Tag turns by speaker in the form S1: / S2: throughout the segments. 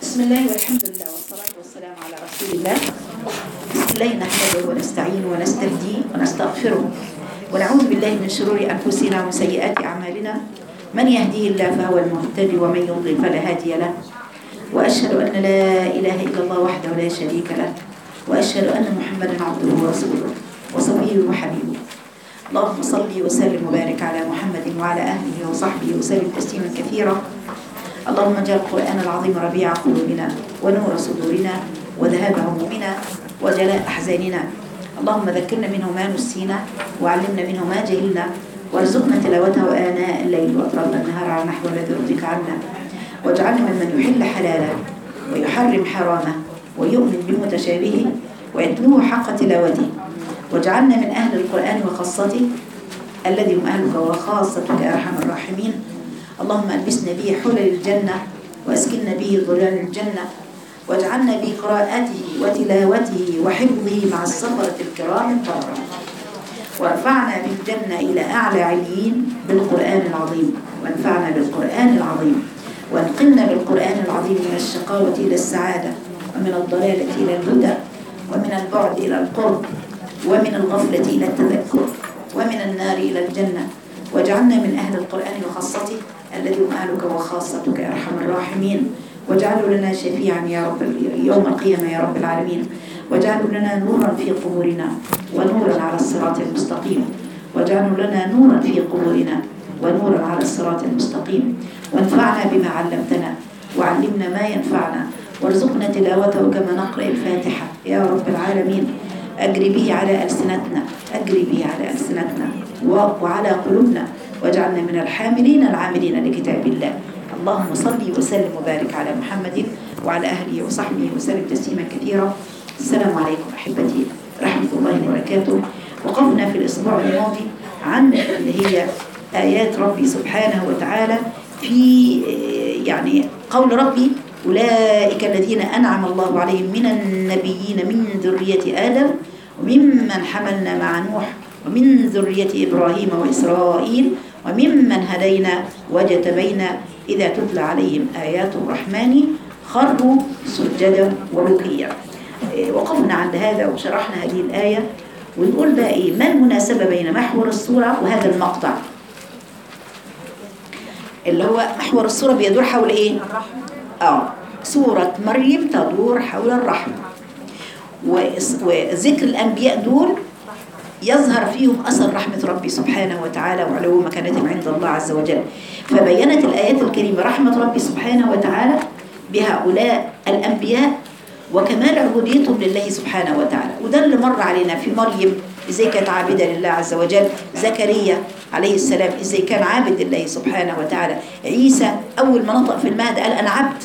S1: بسم الله والحمد لله والصلاة والسلام على رسول الله بسم الله نحمده ونستعين ونستهديه ونستغفره ونعوذ بالله من شرور أنفسنا وسيئات أعمالنا من يهديه الله فهو المهتدي ومن يضلل فلا هادي له وأشهد أن لا إله إلا الله وحده لا شريك له وأشهد أن محمدا عبده ورسوله وصفيه وحبيبه اللهم صل وسلم وبارك على محمد وعلى أهله وصحبه وسلم تسليما كثيرا اللهم اجعل القرآن العظيم ربيع قلوبنا ونور صدورنا وذهاب همومنا وجلاء أحزاننا اللهم ذكرنا منه ما نسينا وعلمنا منه ما جهلنا وارزقنا تلاوته آناء الليل وأطراف النهار على نحو الذي يرضيك عنا واجعلنا ممن يحل حلاله ويحرم حرامه ويؤمن بمتشابهه ويتلوه حق تلاوته واجعلنا من أهل القرآن وخاصته الذي هم أهلك وخاصتك يا أرحم الراحمين اللهم ألبسنا به حلل الجنة وأسكننا به ظلال الجنة واجعلنا بقراءته وتلاوته وحفظه مع السفرة الكرام البررة وارفعنا بالجنة إلى أعلى عليين بالقرآن العظيم وانفعنا بالقرآن العظيم وانقلنا بالقرآن العظيم من الشقاوة إلى السعادة ومن الضلالة إلى الهدى ومن البعد إلى القرب ومن الغفلة إلى التذكر ومن النار إلى الجنة واجعلنا من أهل القرآن وخاصته الذي هم أهلك وخاصتك يا أرحم الراحمين واجعله لنا شفيعا يا رب يوم القيامة يا رب العالمين واجعله لنا نورا في قبورنا ونورا على الصراط المستقيم واجعله لنا نورا في قبورنا ونورا على الصراط المستقيم وانفعنا بما علمتنا وعلمنا ما ينفعنا وارزقنا تلاوته كما نقرأ الفاتحة يا رب العالمين أجري به على ألسنتنا أجري به على ألسنتنا وعلى قلوبنا واجعلنا من الحاملين العاملين لكتاب الله اللهم صل وسلم وبارك على محمد وعلى أهله وصحبه وسلم تسليما كثيرا السلام عليكم أحبتي رحمة الله وبركاته وقفنا في الأسبوع الماضي عن اللي هي آيات ربي سبحانه وتعالى في يعني قول ربي أولئك الذين أنعم الله عليهم من النبيين من ذرية آدم وممن حملنا مع نوح ومن ذرية إبراهيم وإسرائيل وممن هدينا وجتبينا إذا تتلى عليهم آيات الرحمن خروا سجدا وبكيا وقفنا عند هذا وشرحنا هذه الآية ونقول بقى إيه ما المناسبة بين محور الصورة وهذا المقطع اللي هو محور الصورة بيدور حول إيه آه سورة مريم تدور حول الرحمة وذكر الأنبياء دول يظهر فيهم أثر رحمة ربي سبحانه وتعالى وعلو مكانتهم عند الله عز وجل فبينت الآيات الكريمة رحمة ربي سبحانه وتعالى بهؤلاء الأنبياء وكمال عبوديتهم لله سبحانه وتعالى وده اللي مر علينا في مريم ازاي كانت عابدة لله عز وجل زكريا عليه السلام ازاي كان عابد لله سبحانه وتعالى عيسى أول ما نطق في المهد قال أنا عبد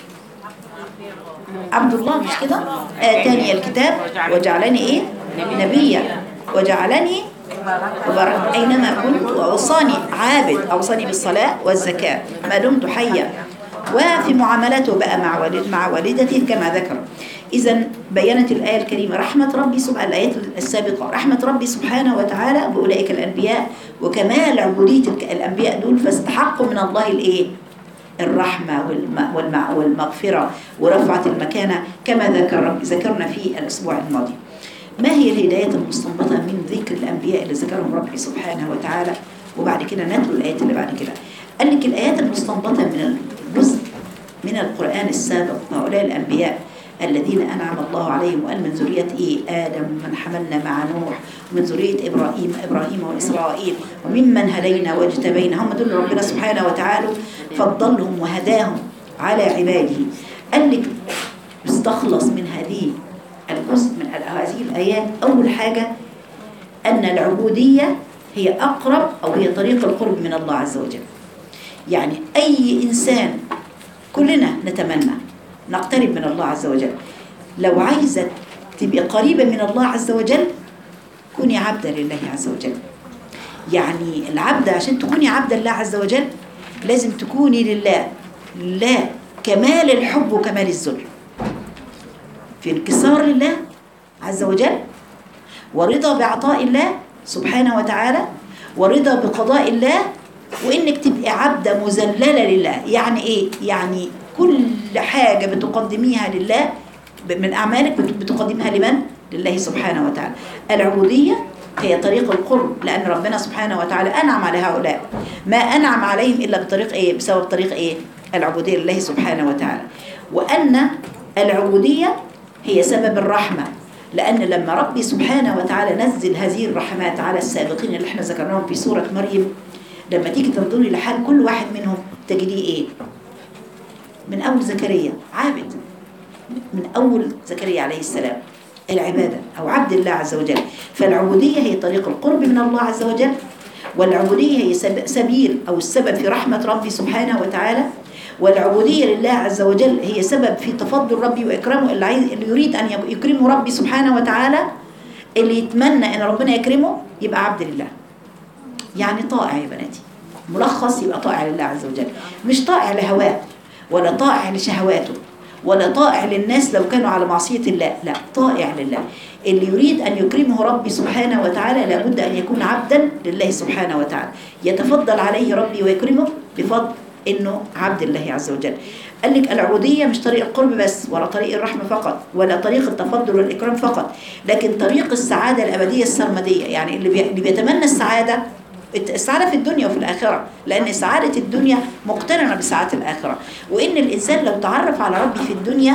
S1: عبد الله مش كده آتاني الكتاب وجعلني إيه نبيا وجعلني مباركا أينما كنت وأوصاني عابد أوصاني بالصلاة والزكاة ما دمت حيا وفي معاملته بقى مع والد مع والدته كما ذكر إذا بينت الآية الكريمة رحمة ربي سبحانه الآيات السابقة رحمة ربي سبحانه وتعالى بأولئك الأنبياء وكمال عبودية الأنبياء دول فاستحقوا من الله الإيه؟ الرحمة والمغفرة ورفعة المكانة كما ذكر ذكرنا في الأسبوع الماضي ما هي الهدايات المستنبطة من ذكر الأنبياء اللي ذكرهم ربي سبحانه وتعالى وبعد كده نتلو الآيات اللي بعد كده قال لك الآيات المستنبطة من الجزء من القرآن السابق هؤلاء الأنبياء الذين أنعم الله عليهم وقال من ذرية إيه آدم ومن حملنا مع نوح ومن ذرية إبراهيم إبراهيم وإسرائيل وممن هدينا واجتبينا هم دول ربنا سبحانه وتعالى فضلهم وهداهم على عباده قال لك استخلص من هذه الجزء من هذه الآيات أول حاجة أن العبودية هي أقرب أو هي طريق القرب من الله عز وجل يعني أي إنسان كلنا نتمنى نقترب من الله عز وجل لو عايزة تبقى قريبة من الله عز وجل كوني عبدا لله عز وجل يعني العبد عشان تكوني عبدا لله عز وجل لازم تكوني لله لا كمال الحب وكمال الذل في انكسار لله عز وجل ورضا بعطاء الله سبحانه وتعالى ورضا بقضاء الله وانك تبقي عبدة مذللة لله يعني ايه يعني كل حاجة بتقدميها لله من أعمالك بت- بتقدمها لمن؟ لله سبحانه وتعالى العبودية هي طريق القرب لأن ربنا سبحانه وتعالى أنعم على هؤلاء ما أنعم عليهم إلا بطريق إيه؟ بسبب طريق إيه؟ العبودية لله سبحانه وتعالى وأن العبودية هي سبب الرحمة لأن لما ربي سبحانه وتعالى نزل هذه الرحمات على السابقين اللي احنا ذكرناهم في سورة مريم لما تيجي تنظري لحال كل واحد منهم تجديه ايه من أول زكريا عابد من أول زكريا عليه السلام العبادة أو عبد الله عز وجل فالعبودية هي طريق القرب من الله عز وجل والعبودية هي سب- سبيل أو السبب في رحمة ربي سبحانه وتعالى والعبودية لله عز وجل هي سبب في تفضل ربي وإكرامه اللي, عايز اللي يريد أن يك- يكرمه ربي سبحانه وتعالى اللي يتمنى أن ربنا يكرمه يبقى عبد لله يعني طائع يا بناتي ملخص يبقى طائع لله عز وجل مش طائع لهواه ولا طائع لشهواته ولا طائع للناس لو كانوا على معصية الله لا طائع لله اللي يريد أن يكرمه ربي سبحانه وتعالى لابد أن يكون عبدا لله سبحانه وتعالى يتفضل عليه ربي ويكرمه بفضل إنه عبد الله عز وجل قال لك العبودية مش طريق القرب بس ولا طريق الرحمة فقط ولا طريق التفضل والإكرام فقط لكن طريق السعادة الأبدية السرمدية يعني اللي بي- اللي بيتمنى السعادة السعادة في الدنيا وفي الآخرة لأن سعادة الدنيا مقترنة بسعادة الآخرة وإن الإنسان لو تعرف على ربي في الدنيا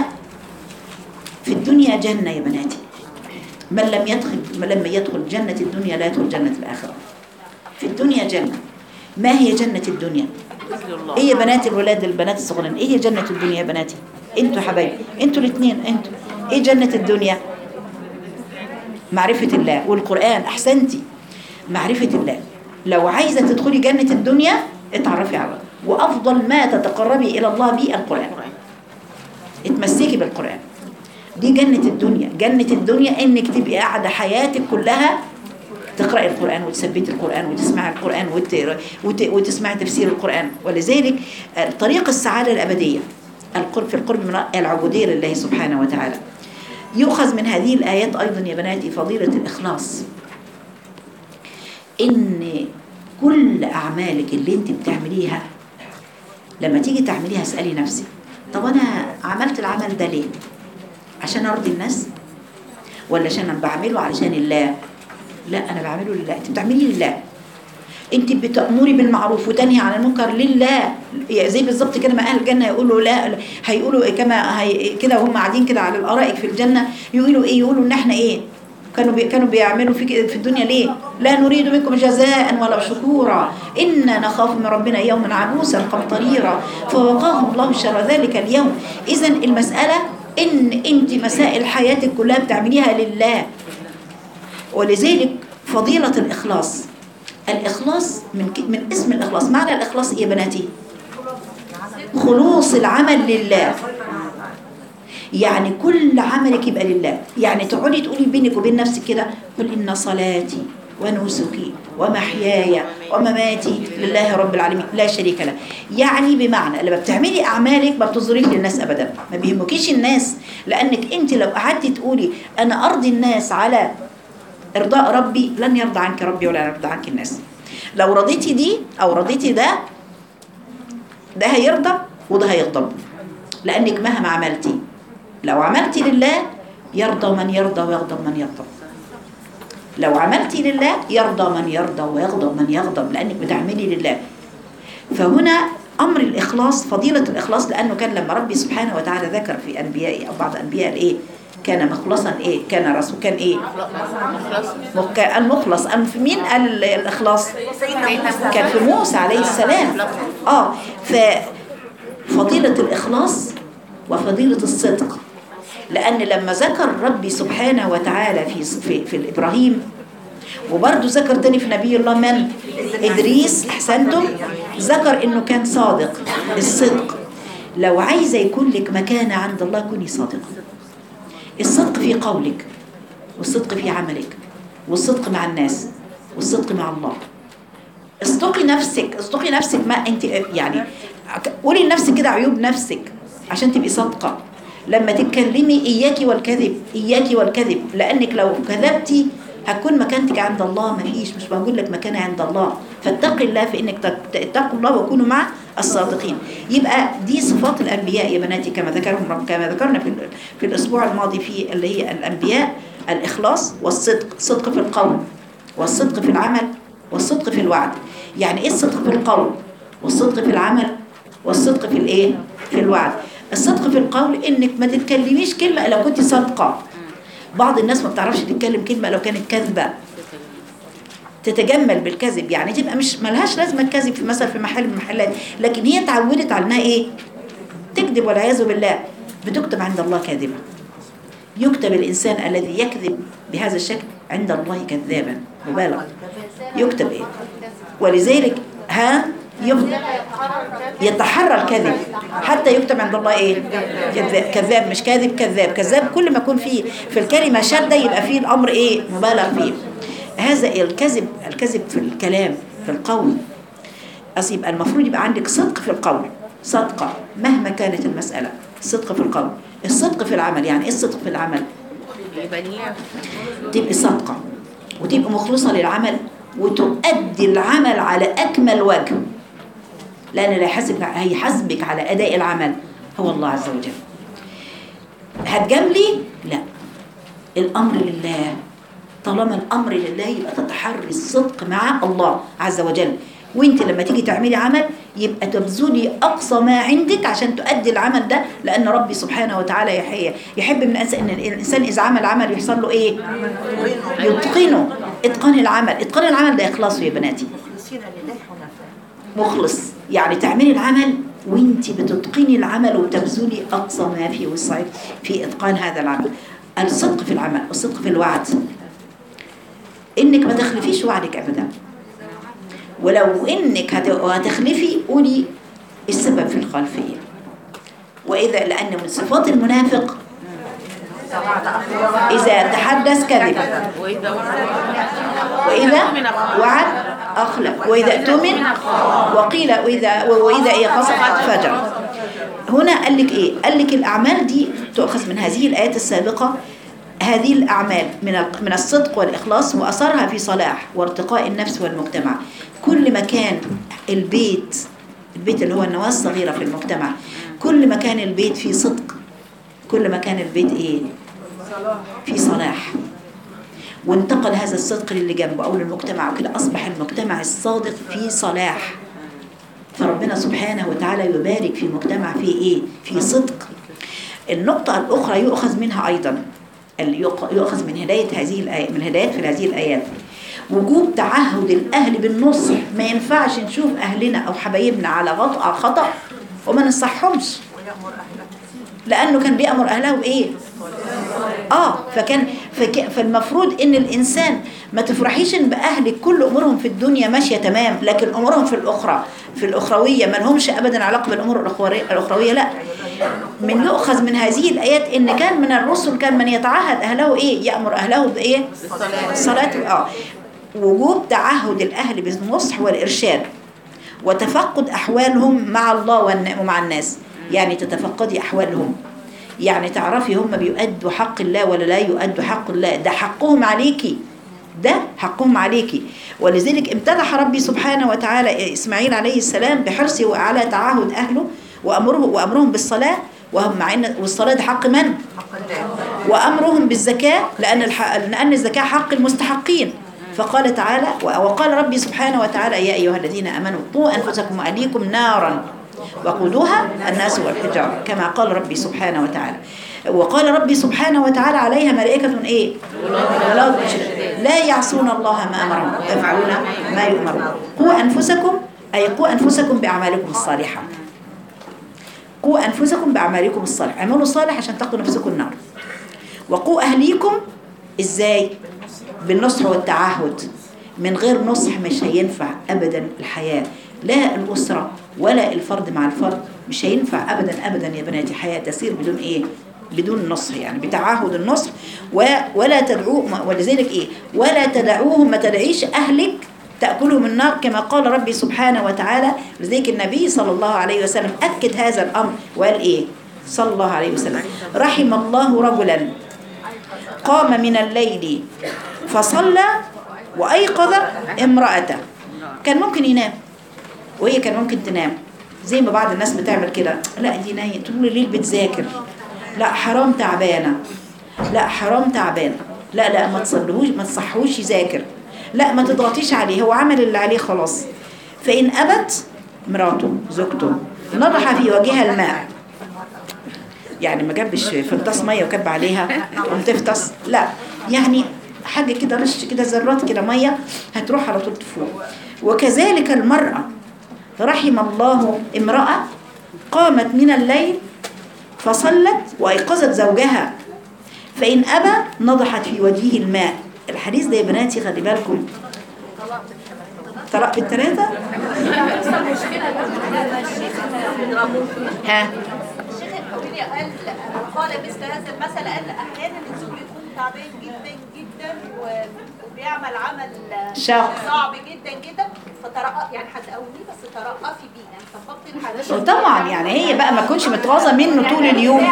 S1: في الدنيا جنة يا بناتي من لم يدخل من لم يدخل جنة الدنيا لا يدخل جنة الآخرة في الدنيا جنة ما هي جنة الدنيا ايه يا بنات الولاد البنات الصغيرين ايه هي جنة الدنيا يا بناتي انتوا حبايبي انتوا الاثنين انتوا ايه جنة الدنيا معرفة الله والقرآن احسنتي معرفة الله لو عايزة تدخلي جنة الدنيا اتعرفي على الله وافضل ما تتقربي الى الله به القرآن اتمسكي بالقرآن دي جنة الدنيا جنة الدنيا انك تبقي قاعدة حياتك كلها تقرأي القرآن وتثبتي القرآن وتسمعي القرآن وت... وت... وتسمعي تفسير القرآن ولذلك آه، طريق السعادة الأبدية القرب في القرب من العبودية لله سبحانه وتعالى يؤخذ من هذه الآيات أيضا يا بناتي فضيلة الإخلاص إن كل أعمالك اللي أنت بتعمليها لما تيجي تعمليها اسألي نفسك طب أنا عملت العمل ده ليه؟ عشان أرضي الناس؟ ولا عشان أنا بعمله علشان الله؟ لا أنا بعمله لله أنت بتعمليه لله أنت بتأمري بالمعروف وتنهي عن المنكر لله يعني زي بالظبط كده ما أهل الجنة يقولوا لا لا، هيقولوا كما هي كده وهم قاعدين كده على الأرائك في الجنة يقولوا إيه يقولوا إن إحنا إيه كانوا بي كانوا بيعملوا في ك- في الدنيا ليه؟ لا نريد منكم جزاء ولا شكورا إنا نخاف من ربنا يوما عبوسا قمطريرا فوقاهم الله شر ذلك اليوم إذا المسألة إن أنت مسائل حياتك كلها بتعمليها لله ولذلك فضيلة الإخلاص الإخلاص من ك- من اسم الإخلاص معنى الإخلاص إيه يا بناتي؟ خلوص العمل لله يعني كل عملك يبقى لله يعني تقعدي تقولي بينك وبين نفسك كده قل إن صلاتي ونسكي ومحياي ومماتي لله رب العالمين لا شريك له يعني بمعنى لما بتعملي أعمالك ما بتظهريش للناس أبدا ما بيهمكيش الناس لأنك أنت لو قعدتي تقولي أنا أرضي الناس على إرضاء ربي لن يرضى عنك ربي ولا يرضى عنك الناس لو رضيتي دي أو رضيتي ده ده هيرضى وده هيغضب لأنك مهما عملتي لو عملتي لله يرضى من يرضى ويغضب من يغضب لو عملتي لله يرضى من يرضى ويغضب من يغضب لأنك بتعملي لله فهنا أمر الإخلاص فضيلة الإخلاص لأنه كان لما ربي سبحانه وتعالى ذكر في أنبيائه أو بعض أنبياء الإيه كان مخلصا إيه كان رسول كان إيه مخ- المخلص أم في مين قال ال- الإخلاص كان في موسى عليه السلام آه ففضيلة الإخلاص وفضيلة الصدق لأن لما ذكر ربي سبحانه وتعالى في في, في الإبراهيم وبرضه ذكر تاني في نبي الله من إدريس أحسنتم ذكر إنه كان صادق الصدق لو عايزة يكون لك مكانة عند الله كوني صادقة الصدق في قولك والصدق في عملك والصدق مع الناس والصدق مع الله اصدقي نفسك اصدقي نفسك ما انت يعني قولي لنفسك كده عيوب نفسك عشان تبقي صادقة لما تتكلمي إياكي والكذب إياكي والكذب لأنك لو كذبتي هتكون مكانتك عند الله ما فيش مش موجود لك مكانة عند الله فاتقي الله في إنك تت- تتقوا الله وكونوا مع الصادقين يبقى دي صفات الانبياء يا بناتي كما ذكرهم رب كما ذكرنا في ال- في الاسبوع الماضي في اللي هي الانبياء الاخلاص والصدق صدق في القول والصدق في العمل والصدق في الوعد يعني ايه الصدق في القول والصدق في العمل والصدق في الايه في الوعد الصدق في القول انك ما تتكلميش كلمه لو كنت صادقه بعض الناس ما بتعرفش تتكلم كلمه لو كانت كاذبه تتجمل بالكذب يعني تبقى مش ملهاش لازمه الكذب في مثلا في محل من المحلات لكن هي اتعودت على انها ايه تكذب والعياذ بالله بتكتب عند الله كاذبه يكتب الانسان الذي يكذب بهذا الشكل عند الله كذابا مبالغ يكتب ايه ولذلك ها يم- يتحرى الكذب حتى يكتب عند الله ايه كذاب, كذاب مش كاذب كذاب كذاب كل ما يكون فيه في الكلمه شده يبقى فيه الامر ايه مبالغ فيه هذا الكذب الكذب في الكلام في القول أصل يبقى المفروض يبقى عندك صدق في القول صدقة مهما كانت المسألة صدق في القول الصدق في العمل يعني ايه الصدق في العمل
S2: يبقى نية
S1: تبقي صادقة وتبقي مخلصة للعمل وتؤدي العمل على أكمل وجه لأن اللي هيحاسبك هيحاسبك على أداء العمل هو الله عز وجل هتجاملي؟ لا الأمر لله طالما الأمر لله يبقى تتحري الصدق مع الله عز وجل وانت لما تيجي تعملي عمل يبقى تبذلي اقصى ما عندك عشان تؤدي العمل ده لان ربي سبحانه وتعالى يحيي يحب من الانسان ان الانسان اذا عمل عمل يحصل له ايه يتقنه اتقان العمل اتقان العمل ده اخلاصه يا بناتي
S2: مخلصين لله حنفاء
S1: مخلص يعني تعملي العمل وانت بتتقني العمل وتبذلي اقصى ما في وسعك في اتقان هذا العمل الصدق في العمل والصدق في الوعد انك ما تخلفيش وعدك ابدا ولو انك هت- هتخلفي قولي السبب في الخلفيه واذا لان من صفات المنافق اذا تحدث كذب
S2: وإذا
S1: وإذا وعد أخلف وإذا اؤتمن وقيل وإذا وإذا إيه خصف فجر هنا قال لك إيه قال لك الأعمال دي تؤخذ من هذه الآيات السابقة هذه الأعمال من ال- من الصدق والإخلاص وأثرها في صلاح وارتقاء النفس والمجتمع كل ما كان البيت البيت اللي هو النواة الصغيرة في المجتمع كل ما كان البيت فيه صدق كل ما كان البيت إيه في صلاح وانتقل هذا الصدق للي جنبه أو للمجتمع وكده أصبح المجتمع الصادق في صلاح فربنا سبحانه وتعالى يبارك في مجتمع فيه إيه؟ في صدق النقطة الأخرى يؤخذ منها أيضا ال- يؤخ- يؤخذ من هداية هذه الآية من هداية في هذه الآيات وجوب تعهد الأهل بالنصح ما ينفعش نشوف أهلنا أو حبايبنا على غلط أو خطأ وما ننصحهمش
S2: ويأمر أهله
S1: لأنه كان بيأمر أهله بإيه؟ اه فكان فك فالمفروض ان الانسان ما تفرحيش ان باهلك كل امورهم في الدنيا ماشيه تمام لكن امورهم في الاخرى في الاخرويه ما لهمش ابدا علاقه بالامور الاخرويه الاخرويه لا من يؤخذ من هذه الايات ان كان من الرسل كان من يتعهد اهله ايه يامر اهله بايه
S2: بالصلاة
S1: الصلاه اه وجوب تعهد الاهل بالنصح والارشاد وتفقد احوالهم مع الله والن- ومع الناس يعني تتفقدي احوالهم يعني تعرفي هم بيؤدوا حق الله ولا لا يؤدوا حق الله ده حقهم عليكي ده حقهم عليكي ولذلك امتدح ربي سبحانه وتعالى اسماعيل عليه السلام بحرصه على تعهد اهله وامره وامرهم بالصلاه وهم مع ان والصلاه ده حق من؟
S2: حق الله
S1: وأمرهم بالزكاة لأن الح... لأن الزكاة حق المستحقين فقال تعالى وقال ربي سبحانه وتعالى يا أيها الذين آمنوا قوا أنفسكم وأهليكم نارا وقودها الناس والحجارة كما قال ربي سبحانه وتعالى وقال ربي سبحانه وتعالى عليها ملائكة إيه غلاظ شداد. لا يعصون الله ما أمرهم يفعلون ما يؤمرون قوا أنفسكم أي قوا أنفسكم بأعمالكم الصالحة قوا أنفسكم بأعمالكم الصالحة اعملوا صالح عشان تقوا نفسكم النار وقوا أهليكم إزاي بالنصح والتعهد من غير نصح مش هينفع أبدا الحياة لا الأسرة ولا الفرد مع الفرد مش هينفع أبدا أبدا يا بناتي حياة تسير بدون إيه بدون نصح يعني بتعهد النصح و- ولا تدعو ولذلك إيه ولا تدعوهم ما تدعيش أهلك تأكلهم النار كما قال ربي سبحانه وتعالى لذلك النبي صلى الله عليه وسلم أكد هذا الأمر وقال إيه صلى الله عليه وسلم رحم الله رجلا قام من الليل فصلى وأيقظ امرأته كان ممكن ينام وهي كان ممكن تنام زي ما بعض الناس بتعمل كده لا دي نايم طول الليل بتذاكر لا حرام تعبانه لا حرام تعبانه لا لا ما تصلهوش ما تصحوش يذاكر لا ما تضغطيش عليه هو عمل اللي عليه خلاص فإن أبت مراته زوجته نضح في وجهها الماء يعني ما جابش فلتاس ميه وكب عليها تقوم تفطس لا يعني حاجه كده رش كده ذرات كده ميه هتروح على طول تفوق وكذلك المراه رحم الله امراه قامت من الليل فصلت وايقظت زوجها فان ابى نضحت في وجهه الماء الحديث ده يا بناتي خلي بالكم طلاق بالثلاثه ها
S3: الشيخ الحويني قال قال مثل هذا المثل قال احيانا الزوج بيكون تعبان جدا جدا و- وبيعمل عمل
S1: شاق.
S3: صعب جدا جدا فترقى يعني هتقويه بس ترقفي بيه يعني طبقتي الحديث
S1: وطبعا يعني هي بقى ما تكونش متغاظه منه طول اليوم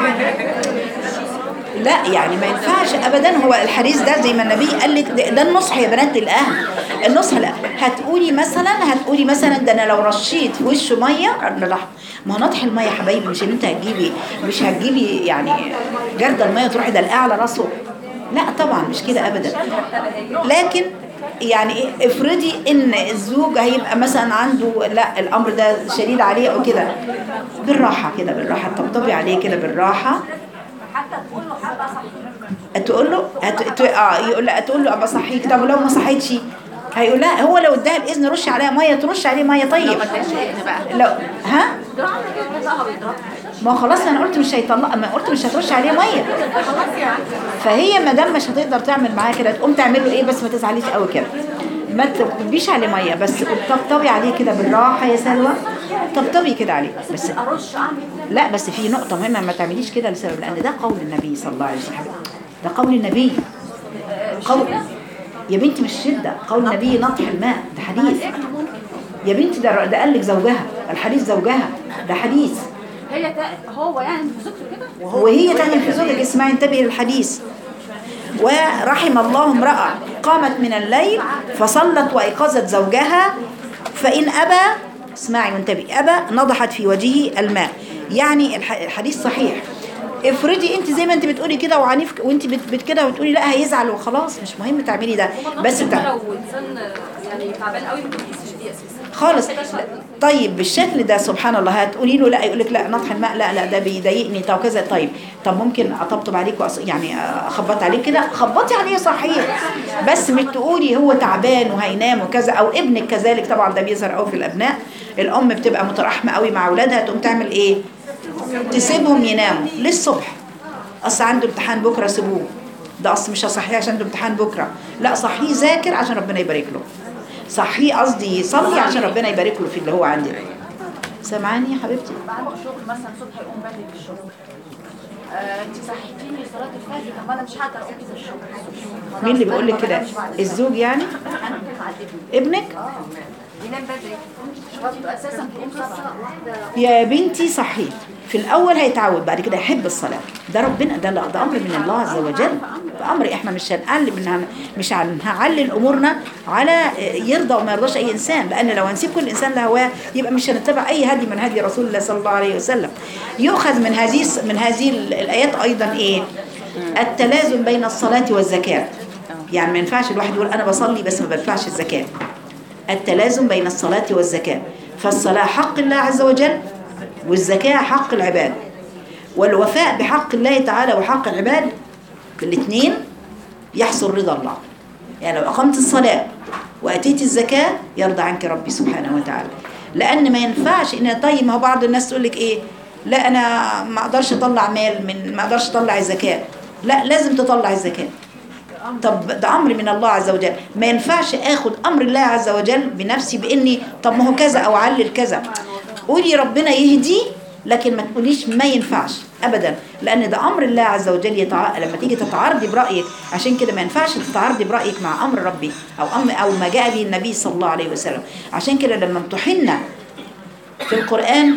S1: لا يعني ما ينفعش ابدا هو الحديث ده زي ما النبي قال لك ده, ده النصح يا بنات للاهل النصح لا هتقولي مثلا هتقولي مثلا ده انا لو رشيت في وشه ميه أنا لا ما هو نطح الميه يا حبايبي مش ان انت هتجيبي مش هتجيبي يعني جرد الميه تروحي دلقاه على راسه لا طبعا مش كده ابدا لكن يعني إيه، افرضي ان الزوج هيبقى مثلا عنده لا الامر ده شديد عليه او كده بالراحه كده بالراحه طبطبي عليه كده بالراحه
S3: حتى تقول له حاجه صح
S1: تقول له هت... ت... اه يقول لها تقول له ابقى صحيك طب ولو ما صحيتش هيقول لها هو لو اداها الاذن رش عليها ميه ترش عليه ميه طيب لو ها ما هو خلاص انا قلت مش هيطلق ما قلت مش هترش عليه ميه فهي ما دام مش هتقدر تعمل معاه كده تقوم تعمل له ايه بس ما تزعليش قوي كده ما تكبيش عليه ميه بس طبطبي عليه كده بالراحه يا سلوى طبطبي كده عليه بس لا بس في نقطه مهمه ما تعمليش كده لسبب لان ده قول النبي صلى الله عليه وسلم ده قول النبي قول يا بنتي مش شده قول النبي نطح الماء ده حديث يا بنتي ده ده قال لك زوجها الحديث زوجها ده حديث
S4: هي تا... هو يعني في زوجته كده
S1: وهي تعمل في زوجك اسمعي انتبهي للحديث ورحم الله امرأة قامت من الليل فصلت وأيقظت زوجها فإن أبى اسمعي وانتبهي أبى نضحت في وجهه الماء يعني الح- الحديث صحيح افرضي انت زي ما انت بتقولي كده وعنيف وانت بت بت كده وتقولي لا هيزعل وخلاص مش مهم تعملي ده بس
S4: انت
S1: بتاع
S4: لو انسان يعني تعبان قوي ما تحسش دي اساسا
S1: خالص لا. طيب بالشكل ده سبحان الله هتقولي له لا يقول لك لا نطح الماء لا لا ده بيضايقني طب كذا طيب طب ممكن اطبطب عليك وأص... يعني اخبط عليك كده خبطي عليه صحيح بس مش تقولي هو تعبان وهينام وكذا او ابنك كذلك طبعا ده بيظهر قوي في الابناء الام بتبقى مترحمه قوي مع اولادها تقوم تعمل ايه تسيبهم يناموا للصبح اصل عنده امتحان بكره سيبوه ده اصل مش هصحيه عشان عنده امتحان بكره لا صحيه ذاكر عشان ربنا يبارك له صحيه قصدي يصلي عشان ربنا يبارك له في اللي هو عندنا سامعاني يا حبيبتي
S4: عنده شغل مثلا الصبح يقوم بدري في الشغل آه، انت صحيتيني لصلاه الفجر طب انا مش هقدر اقوم في الشغل
S1: مين اللي بيقول لك كده الزوج يعني ابنك
S4: ينام بدري شغلته اساسا تقوم سبعه
S1: يا بنتي صحيح في الاول هيتعود بعد كده يحب الصلاه ده ربنا ده لا ده امر من الله عز وجل ده امر احنا مش هنقلب من مش هنعلل امورنا على يرضى وما يرضاش اي انسان لان لو هنسيب كل انسان لهواه يبقى مش هنتبع اي هدي من هدي رسول الله صلى الله عليه وسلم يؤخذ من هذه من هذه الايات ايضا ايه التلازم بين الصلاه والزكاه يعني ما ينفعش الواحد يقول انا بصلي بس ما بدفعش الزكاه التلازم بين الصلاة والزكاة فالصلاة حق الله عز وجل والزكاة حق العباد والوفاء بحق الله تعالى وحق العباد الاثنين يحصل رضا الله يعني لو أقمت الصلاة وأتيت الزكاة يرضى عنك ربي سبحانه وتعالى لأن ما ينفعش إن طيب ما هو بعض الناس تقول لك إيه لا أنا ما أقدرش أطلع مال من ما أقدرش أطلع الزكاة لا لازم تطلع الزكاة طب ده امر من الله عز وجل ما ينفعش اخد امر الله عز وجل بنفسي باني طب ما هو كذا او علل كذا قولي ربنا يهدي لكن ما تقوليش ما ينفعش ابدا لان ده امر الله عز وجل يتع... لما تيجي تتعارضي برايك عشان كده ما ينفعش تتعارضي برايك مع امر ربي او أم او ما جاء به النبي صلى الله عليه وسلم عشان كده لما امتحنا في القران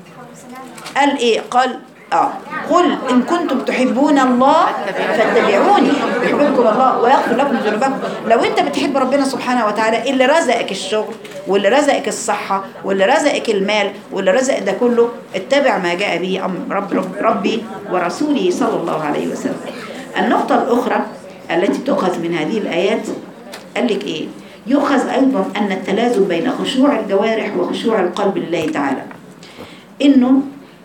S1: قال ايه قال اه قل ان كنتم تحبون الله فاتبعوني يحببكم الله ويغفر لكم ذنوبكم لو انت بتحب ربنا سبحانه وتعالى اللي رزقك الشغل واللي رزقك الصحة واللي رزقك المال واللي رزق ده كله اتبع ما جاء به أمر رب رب ربي ورسوله صلى الله عليه وسلم النقطة الأخرى التي تؤخذ من هذه الآيات قال لك إيه يؤخذ أيضا أن التلازم بين خشوع الجوارح وخشوع القلب لله تعالى إنه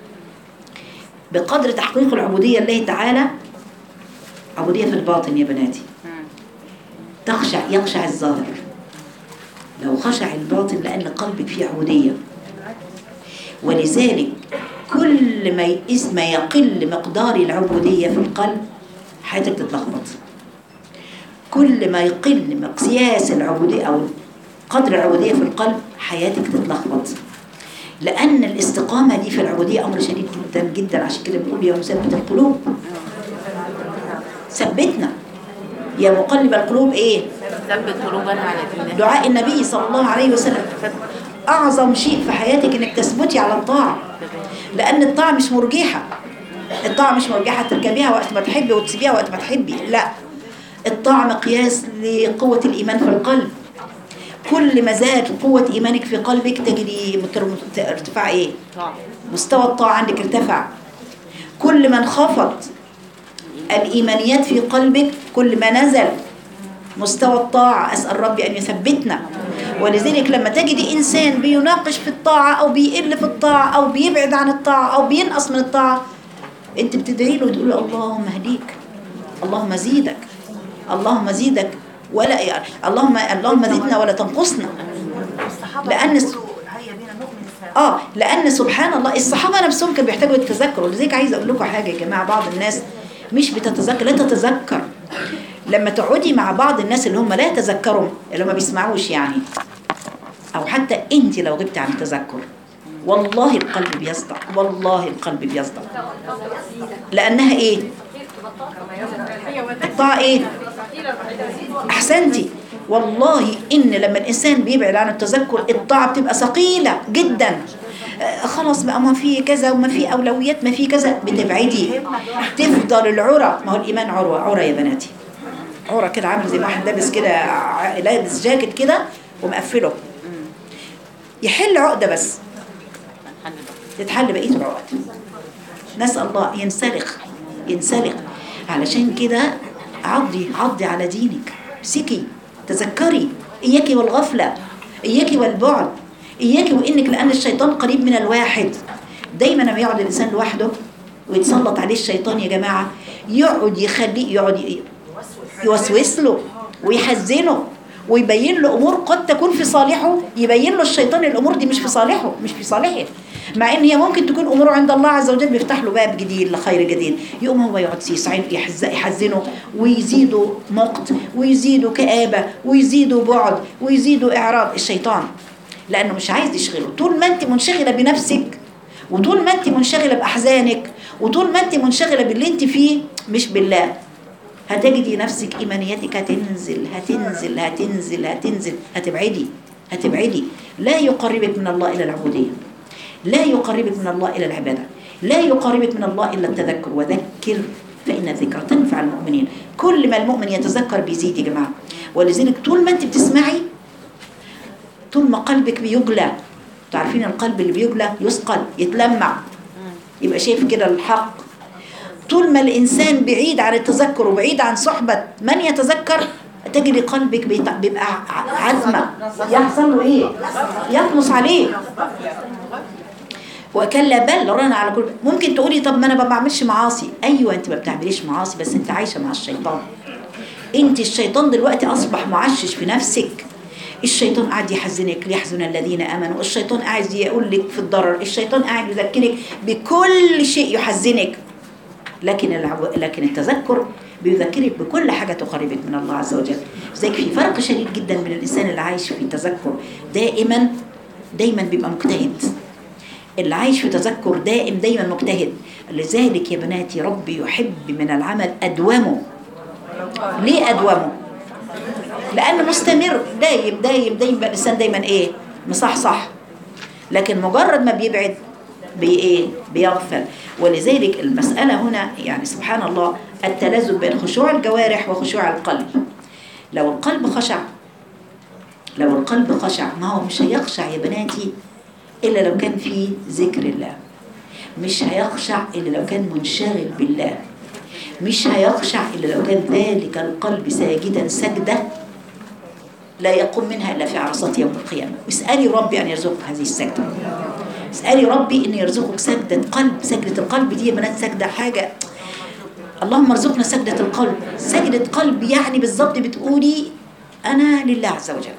S1: بقدر تحقيق العبودية لله تعالى عبودية في الباطن يا بناتي تخشع يخشع الظاهر لو خشع الباطن لأن قلبك فيه عبودية ولذلك كل ما يقيس ما يقل مقدار العبودية في القلب حياتك تتلخبط كل ما يقل مقياس العبودية أو قدر العبودية في القلب حياتك تتلخبط لأن الاستقامة دي في العبودية أمر شديد جدا جدا عشان كده بنقول يا مثبت القلوب ثبتنا يا مقلب القلوب إيه
S2: ثبت قلوبنا على دينك
S1: دعاء النبي صلى الله عليه وسلم أعظم شيء في حياتك إنك تثبتي على الطاعة لأن الطاعة مش مرجحة الطاعة مش مرجحة تركبيها وقت ما تحبي وتسيبيها وقت ما تحبي لا الطاعة مقياس لقوة الإيمان في القلب كل ما زاد قوة إيمانك في قلبك تجري متر- ارتفاع إيه
S2: طاعة
S1: مستوى الطاعة عندك ارتفع كل ما انخفض الإيمانيات في قلبك كل ما نزل مستوى الطاعة أسأل ربي أن يثبتنا ولذلك لما تجدي إنسان بيناقش في الطاعة أو بيقل في الطاعة أو بيبعد عن الطاعة أو بينقص من الطاعة أنت بتدعي له وتقول له اللهم اهديك اللهم زيدك اللهم زيدك ولا يعني اللهم اللهم زدنا ولا تنقصنا لأن الس-
S4: هيا بينا نؤمن
S1: اه لان سبحان الله الصحابه نفسهم كانوا بيحتاجوا التذكر ولذلك عايزه اقول لكم حاجه يا جماعه بعض الناس مش بتتذكر لا تتذكر لما تقعدي مع بعض الناس اللي هم لا يتذكروا اللي هم ما بيسمعوش يعني او حتى انت لو غبت عن التذكر والله القلب بيصدع والله القلب بيصدع لانها ايه الطاعه ايه احسنتي والله ان لما الانسان بيبعد عن التذكر الطاعه بتبقى ثقيله جدا آه، خلاص بقى ما في كذا وما في اولويات ما في كذا بتبعدي تفضل العرى ما هو الايمان عروه عرى يا بناتي عرى كده عامل زي ما واحد لابس كده ع- لابس جاكيت كده ومقفله يحل عقده بس تتحل بقيه العقد نسال الله ينسلخ ينسلخ علشان كده عضي عضي على دينك امسكي تذكري اياكي والغفله اياكي والبعد اياكي وانك لان الشيطان قريب من الواحد دايما لما يقعد الانسان لوحده ويتسلط عليه الشيطان يا جماعه يقعد يخليه يقعد ي- يوسوس له ويحزنه ويبين له امور قد تكون في صالحه يبين له الشيطان الامور دي مش في صالحه مش في صالحه مع ان هي ممكن تكون اموره عند الله عز وجل بيفتح له باب جديد لخير جديد يقوم هو يقعد يسعد يحز- يحزنه ويزيده مقت ويزيده كآبة ويزيده بعد ويزيده اعراض الشيطان لانه مش عايز يشغله طول ما انت منشغله بنفسك وطول ما انت منشغله باحزانك وطول ما انت منشغله باللي انت فيه مش بالله هتجدي نفسك ايمانياتك هتنزل هتنزل هتنزل هتنزل هتبعدي هتبعدي لا يقربك من الله الى العبوديه لا يقربك من الله الى العباده لا يقربك من الله الا التذكر وذكر فان الذكر تنفع المؤمنين كل ما المؤمن يتذكر بيزيد يا جماعه ولذلك طول ما انت بتسمعي طول ما قلبك بيجلى تعرفين القلب اللي بيجلى يثقل يتلمع يبقى شايف كده الحق طول ما الإنسان بعيد عن التذكر وبعيد عن صحبة من يتذكر تجري قلبك بيت- بيبقى ع- عزمة يحصل له إيه؟ يطمس عليه وكلا بل ران على كل ممكن تقولي طب ما انا ما بعملش معاصي ايوه انت ما بتعمليش معاصي بس انت عايشه مع الشيطان انت الشيطان دلوقتي اصبح معشش في نفسك الشيطان قاعد يحزنك ليحزن الذين امنوا الشيطان قاعد يقول لك في الضرر الشيطان قاعد يذكرك بكل شيء يحزنك لكن العو... لكن التذكر بيذكرك بكل حاجه تقربك من الله عز وجل زيك في فرق شديد جدا من الانسان اللي عايش في تذكر دائما دايما بيبقى مجتهد اللي عايش في تذكر دائم دايما مجتهد لذلك يا بناتي ربي يحب من العمل أدومه ليه أدومه لأنه مستمر دايم دايم دايم بقى الإنسان دايما إيه مصحصح لكن مجرد ما بيبعد بي إيه بيغفل ولذلك المسألة هنا يعني سبحان الله التلازم بين خشوع الجوارح وخشوع القلب لو القلب خشع لو القلب خشع ما هو مش هيخشع يا بناتي إلا لو كان في ذكر الله مش هيخشع إلا لو كان منشغل بالله مش هيخشع إلا لو كان ذلك القلب ساجدا سجدة لا يقوم منها إلا في عرصات يوم القيامة اسألي ربي أن يرزقك هذه السجدة اسألي ربي أن يرزقك سجدة قلب سجدة القلب دي يا بنات سجدة حاجة اللهم ارزقنا سجدة القلب سجدة قلب يعني بالظبط بتقولي أنا لله عز وجل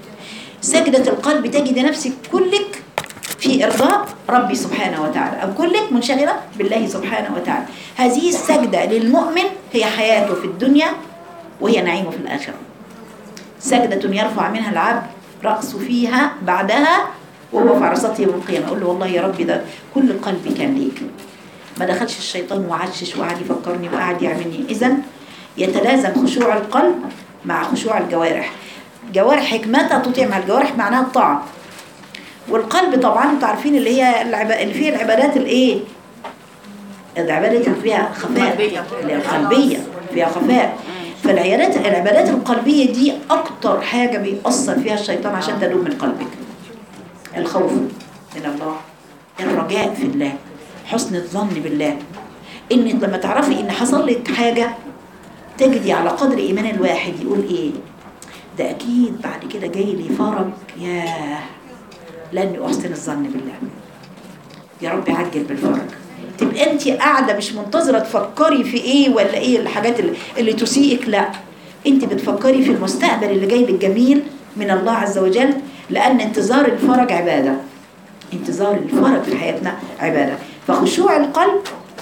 S1: سجدة القلب تجد نفسك كلك في إرضاء ربي سبحانه وتعالى أو كلك منشغلة بالله سبحانه وتعالى هذه السجدة للمؤمن هي حياته في الدنيا وهي نعيمه في الآخرة سجدة يرفع منها العبد رأسه فيها بعدها وهو في عرصات يوم القيامة أقول له والله يا ربي ده كل قلبي كان ليك ما دخلش الشيطان وعشش وقعد يفكرني وقعد يعملني إذا يتلازم خشوع القلب مع خشوع الجوارح جوارح حكمتها تطيع مع الجوارح معناها الطاعة والقلب طبعا انتوا عارفين اللي هي العب... اللي فيها العبادات الايه العبادات اللي فيها خفاء
S2: قلبية.
S1: اللي هي القلبية فيها خفاء فالعيادات العبادات القلبية دي أكتر حاجة بيأثر فيها الشيطان عشان تدوم من قلبك الخوف من الله الرجاء في الله حسن الظن بالله إن لما تعرفي إن حصل لك حاجة تجدي على قدر إيمان الواحد يقول إيه ده أكيد بعد كده جاي لي فرج ياه لأني أحسن الظن بالله يا رب عجل بالفرج تبقى انت قاعده مش منتظره تفكري في ايه ولا ايه الحاجات اللي, اللي تسيئك لا انت بتفكري في المستقبل اللي جاي لك جميل من الله عز وجل لان انتظار الفرج عباده انتظار الفرج في حياتنا عباده فخشوع القلب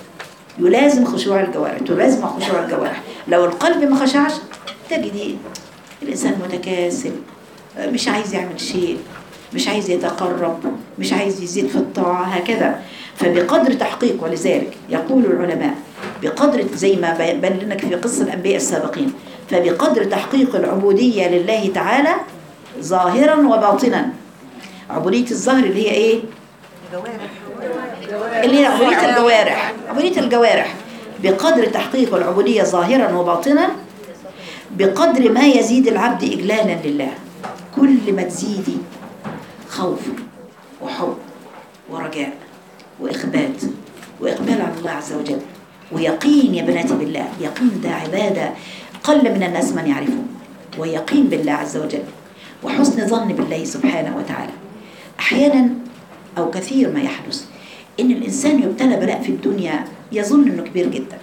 S1: يلازم خشوع الجوارح تلازم خشوع الجوارح لو القلب ما خشعش تجدي الانسان متكاسل مش عايز يعمل شيء مش عايز يتقرب مش عايز يزيد في الطاعة هكذا فبقدر تحقيق ولذلك يقول العلماء بقدر زي ما بان لك في قصة الأنبياء السابقين فبقدر تحقيق العبودية لله تعالى ظاهرا وباطنا عبودية الظهر اللي هي ايه اللي هي عبودية الجوارح عبودية الجوارح بقدر تحقيق العبودية ظاهرا وباطنا بقدر ما يزيد العبد إجلالا لله كل ما تزيدي خوف وحب ورجاء وإخبات وإقبال على الله عز وجل ويقين يا بناتي بالله يقين ده عبادة قل من الناس من يعرفه ويقين بالله عز وجل وحسن ظن بالله سبحانه وتعالى أحيانا أو كثير ما يحدث إن الإنسان يبتلى بلاء في الدنيا يظن إنه كبير جدا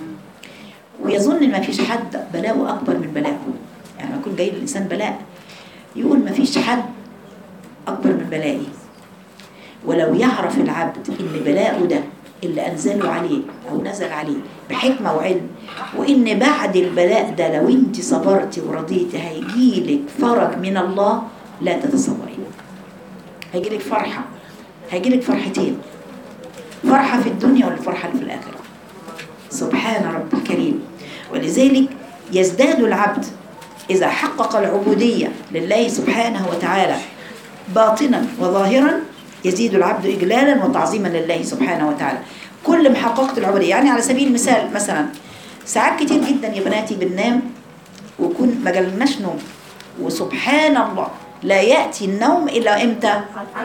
S1: ويظن إن ما فيش حد بلاءه أكبر من بلاءه يعني لما يكون جاي للإنسان بلاء يقول ما فيش حد أكبر من بلائي ولو يعرف العبد إن بلاءه ده اللي أنزله عليه أو نزل عليه بحكمة وعلم وإن بعد البلاء ده لو أنت صبرتي ورضيتي هيجيلك فرج من الله لا تتصورين هيجيلك فرحة هيجيلك فرحتين فرحة في الدنيا والفرحة اللي في الآخرة سبحان رب الكريم ولذلك يزداد العبد إذا حقق العبودية لله سبحانه وتعالى باطنا وظاهرا يزيد العبد إجلالا وتعظيما لله سبحانه وتعالى كل ما حققت العبودية يعني على سبيل المثال مثلا ساعات كتير جدا يا بناتي بننام ويكون ما جالناش نوم وسبحان الله لا يأتي النوم إلا إمتى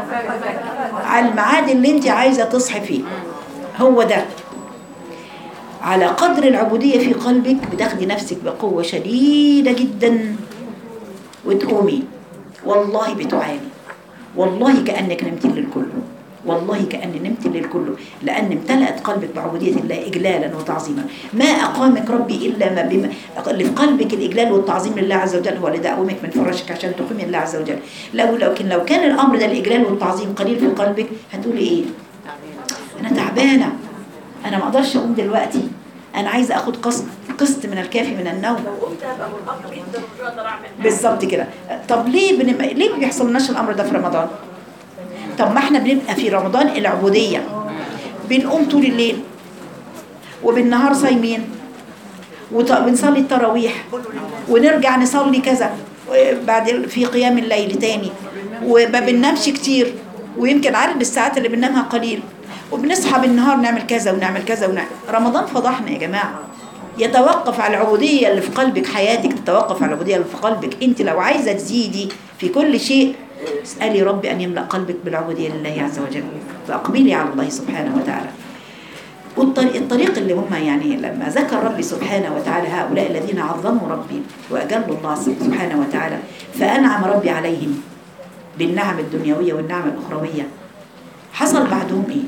S1: على الميعاد اللي انت عايزة تصحي فيه هو ده على قدر العبودية في قلبك بتاخدي نفسك بقوة شديدة جدا وتقومي والله بتعاني والله كأنك نمت للكل والله كأن نمت للكل لأن امتلأت قلبك بعبودية الله إجلالا وتعظيما ما أقامك ربي إلا ما بما اللي في قلبك الإجلال والتعظيم لله عز وجل هو اللي دعومك من فراشك عشان تقيمي الله عز وجل لو لكن لو كان الأمر ده الإجلال والتعظيم قليل في قلبك هتقولي إيه أنا تعبانة أنا ما أقدرش أقوم دلوقتي أنا عايزة أخد قسط قسط من الكافي من النوم بالظبط كده طب ليه بنبقى ليه ما بيحصلناش الامر ده في رمضان طب ما احنا بنبقى في رمضان العبوديه بنقوم طول الليل وبالنهار صايمين وبنصلي التراويح ونرجع نصلي كذا بعد في قيام الليل تاني وما بننامش كتير ويمكن عدد الساعات اللي بننامها قليل وبنصحى بالنهار نعمل كذا ونعمل كذا ونعمل رمضان فضحنا يا جماعه يتوقف على العبودية اللي في قلبك حياتك تتوقف على العبودية اللي في قلبك انت لو عايزة تزيدي في كل شيء اسألي ربي أن يملأ قلبك بالعبودية لله عز وجل فأقبلي على الله سبحانه وتعالى والطريق الطريق اللي هم يعني لما ذكر ربي سبحانه وتعالى هؤلاء الذين عظموا ربي وأجلوا الله سبحانه وتعالى فأنعم ربي عليهم بالنعم الدنيوية والنعم الأخروية حصل بعدهم إيه؟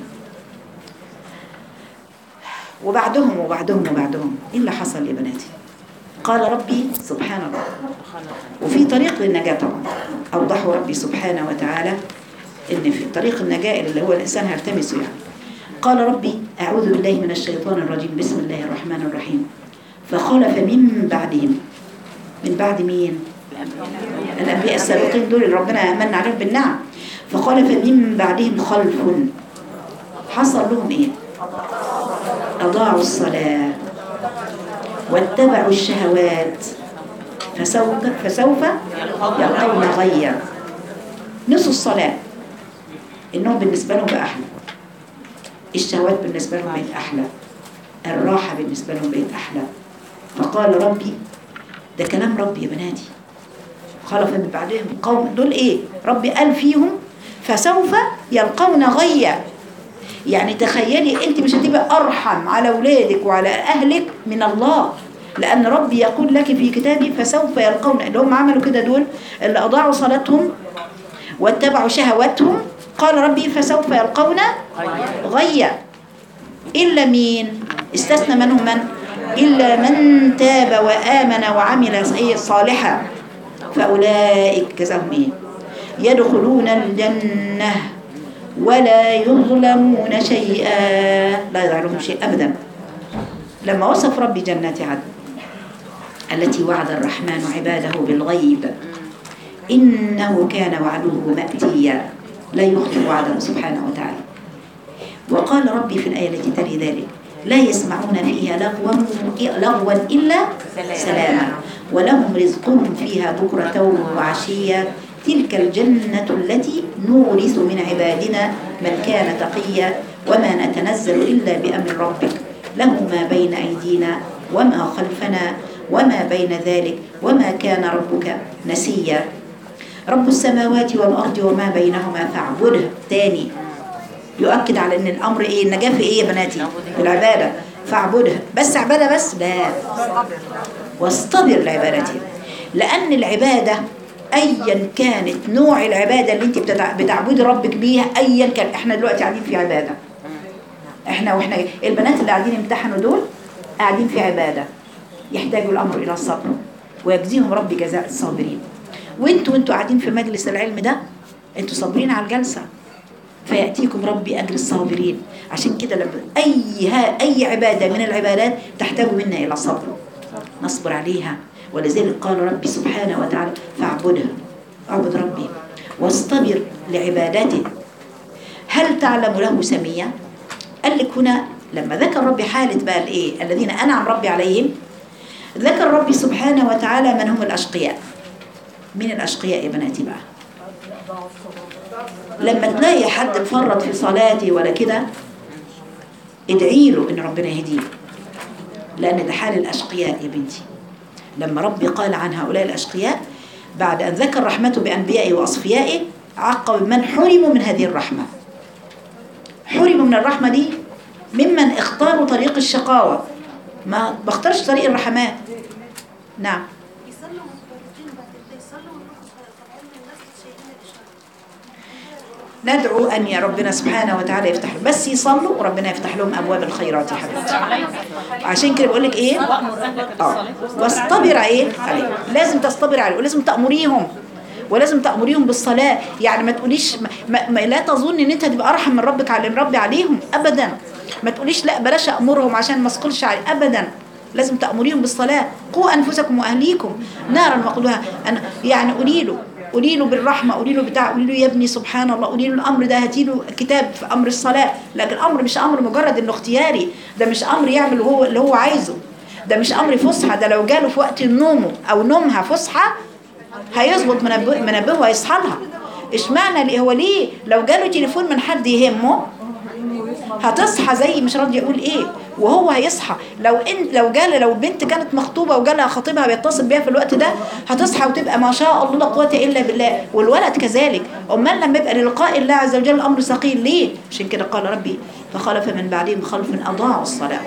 S1: وبعدهم وبعدهم وبعدهم إيه اللي حصل يا بناتي؟ قال ربي سبحان الله وفي طريق للنجاة طبعا أوضحه ربي سبحانه وتعالى إن في طريق النجاة اللي هو الإنسان هيلتمسه يعني قال ربي أعوذ بالله من الشيطان الرجيم بسم الله الرحمن الرحيم فخلف من بعدهم من بعد مين؟ الأنبياء السابقين دول اللي ربنا من عليهم بالنعم فخلف من بعدهم خلف حصل لهم إيه؟ أضاعوا الصلاة واتبعوا الشهوات فسوف فسوف يلقون غيا نصوا الصلاة النوم بالنسبة لهم بقى أحلى الشهوات بالنسبة لهم بقت أحلى الراحة بالنسبة لهم بقت أحلى فقال ربي ده كلام ربي يا بناتي خلف من بعدهم قوم دول ايه ربي قال فيهم فسوف يلقون غيا يعني تخيلي انت مش هتبقى ارحم على اولادك وعلى اهلك من الله لان ربي يقول لك في كتابه فسوف يلقون اللي هم عملوا كده دول اللي اضاعوا صلاتهم واتبعوا شهواتهم قال ربي فسوف يلقون غيا الا مين استثنى منهم من الا من تاب وامن وعمل ايه صالحا فاولئك جزاهم ايه يدخلون الجنه ولا يظلمون شيئا لا يظلمون شيء أبدا لما وصف ربي جنات عدن التي وعد الرحمن عباده بالغيب إنه كان وعده مأتيا لا يخلف وعده سبحانه وتعالى وقال ربي في الآية التي تلي ذلك لا يسمعون فيها لغوا لغوا إلا سلاما ولهم رزقهم فيها بكرة وعشيا تلك الجنة التي نورث من عبادنا من كان تقيا وما نتنزل إلا بأمر ربك له ما بين أيدينا وما خلفنا وما بين ذلك وما كان ربك نسيا رب السماوات والأرض وما بينهما فاعبده تاني يؤكد على ان الامر ايه النجاه في ايه يا بناتي في العباده فاعبده بس عباده بس لا واصطبر لعبادته لان العباده ايا كانت نوع العباده اللي انت بتتع- بتعبدي ربك بيها ايا كان احنا دلوقتي قاعدين في عباده احنا واحنا البنات اللي قاعدين يمتحنوا دول قاعدين في عباده يحتاجوا الامر الى الصبر ويجزيهم ربي جزاء الصابرين وانتوا وانتوا قاعدين في مجلس العلم ده انتوا صابرين على الجلسه فيأتيكم ربي أجر الصابرين عشان كده لما أي ها أي عبادة من العبادات تحتاج منا إلى صبر نصبر عليها ولذلك قال ربي سبحانه وتعالى فاعبدها اعبد ربي واصطبر لعبادته هل تعلم له سميا قال لك هنا لما ذكر ربي حالة بقى الإيه الذين أنعم ربي عليهم ذكر ربي سبحانه وتعالى من هم الأشقياء من الأشقياء يا بناتي بقى لما تلاقي حد مفرط في صلاته ولا كده ادعي له ان ربنا يهديه لان ده حال الاشقياء يا بنتي لما ربي قال عن هؤلاء الاشقياء بعد ان ذكر رحمته بانبيائه واصفيائه عقب من حرموا من هذه الرحمه حرموا من الرحمه دي ممن اختاروا طريق الشقاوه ما بختارش طريق الرحمات نعم
S3: يصلوا متبرجين بعد كده يصلوا ويروحوا طالعين من الناس شايلين الاشاره
S1: ندعو أن يا ربنا سبحانه وتعالى يفتح لهم بس يصلوا وربنا يفتح لهم أبواب الخيرات يا حبيبتي عشان كده بقول لك إيه آه. واصطبر إيه عليه لازم تصطبر عليه ولازم تأمريهم ولازم تأمريهم بالصلاة يعني ما تقوليش ما ما ما لا تظن ان انت هتبقى ارحم من ربك على ربي عليهم ابدا ما تقوليش لا بلاش امرهم عشان ما اسقلش عليه ابدا لازم تأمريهم بالصلاة قوا أنفسكم وأهليكم نارا وقودها أنا يعني قولي له قولي له بالرحمة قولي له بتاع قولي له يا ابني سبحان الله قولي له الأمر ده هاتي له كتاب في أمر الصلاة لكن الأمر مش أمر مجرد إنه اختياري ده مش أمر يعمل هو اللي هو عايزه ده مش أمر فسحة ده لو جاله في وقت نومه أو نومها فسحة هيظبط منبه منبهه ويصحى لها اشمعنى ليه هو ليه لو جاله تليفون من حد يهمه هتصحى زي مش راضي يقول ايه وهو هيصحى لو ان لو جال لو البنت كانت مخطوبه وجالها خطيبها بيتصل بيها في الوقت ده هتصحى وتبقى ما شاء الله لا قوه الا بالله والولد كذلك امال لما يبقى للقاء الله عز وجل الامر ثقيل ليه عشان كده قال ربي فخلف من بعدهم خلف اضاعوا الصلاه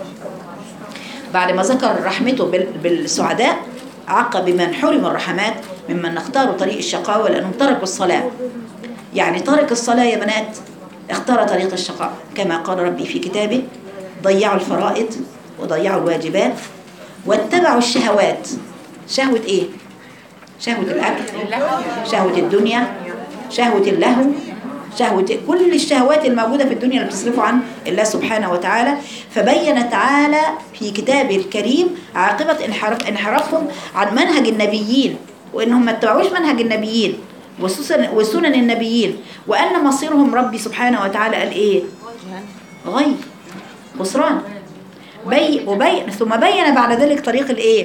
S1: بعد ما ذكر رحمته بال- بالسعداء عقب بمن حرم الرحمات ممن اختاروا طريق الشقاوة لأنهم تركوا الصلاة يعني ترك الصلاة يا بنات اختار طريق الشقاء كما قال ربي في كتابه ضيعوا الفرائض وضيعوا الواجبات واتبعوا الشهوات شهوة ايه؟ شهوة الأكل شهوة الدنيا شهوة اللهو شهوة كل الشهوات الموجودة في الدنيا اللي بتصرفوا عن الله سبحانه وتعالى فبين تعالى في كتابه الكريم عاقبة انحراف انحرافهم عن منهج النبيين وإنهم ما اتبعوش منهج النبيين وسنن وسنن النبيين وأن مصيرهم ربي سبحانه وتعالى قال إيه؟ غي خسران بي وبين ثم بين بعد ذلك طريق الإيه؟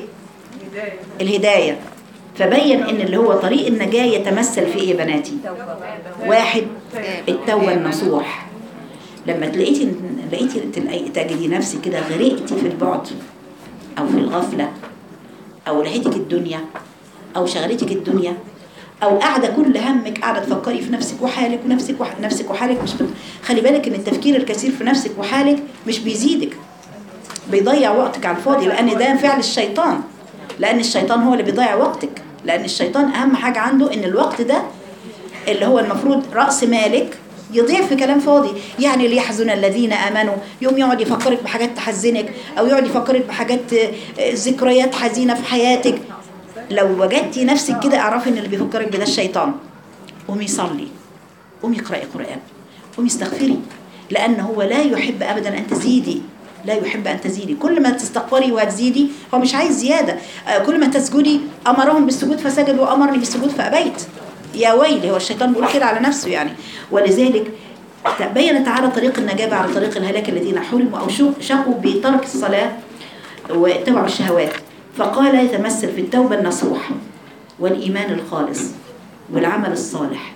S1: الهداية فبين ان اللي هو طريق النجاة يتمثل في ايه يا بناتي واحد التوبة النصوح لما تلاقيتي لقيتي تلاقي- تجدي نفسك كده غرقتي في البعد او في الغفلة او لقيتك الدنيا او شغلتك الدنيا او قاعده كل همك قاعده تفكري في نفسك وحالك ونفسك وح... نفسك وحالك مش بت... خلي بالك ان التفكير الكثير في نفسك وحالك مش بيزيدك بيضيع وقتك على الفاضي لان ده فعل الشيطان لان الشيطان هو اللي بيضيع وقتك لان الشيطان اهم حاجه عنده ان الوقت ده اللي هو المفروض راس مالك يضيع في كلام فاضي يعني ليحزن الذين امنوا يوم يقعد يفكرك بحاجات تحزنك او يقعد يفكرك بحاجات آه، آه، ذكريات حزينه في حياتك لو وجدتي نفسك كده اعرفي ان اللي بيفكرك بده الشيطان قومي صلي قومي اقرأي قرآن قومي استغفري لأن هو لا يحب أبدا أن تزيدي لا يحب أن تزيدي كل ما تستغفري وهتزيدي هو مش عايز زيادة آه، كل ما تسجدي أمرهم بالسجود فسجدوا وأمرني بالسجود فأبيت يا ويلي هو الشيطان بيقول كده على نفسه يعني ولذلك بين تعالى طريق النجاة على طريق الهلاك الذين حرموا أو شو- شقوا بترك الصلاة واتبعوا الشهوات فقال يتمثل في التوبة النصوح والإيمان الخالص والعمل الصالح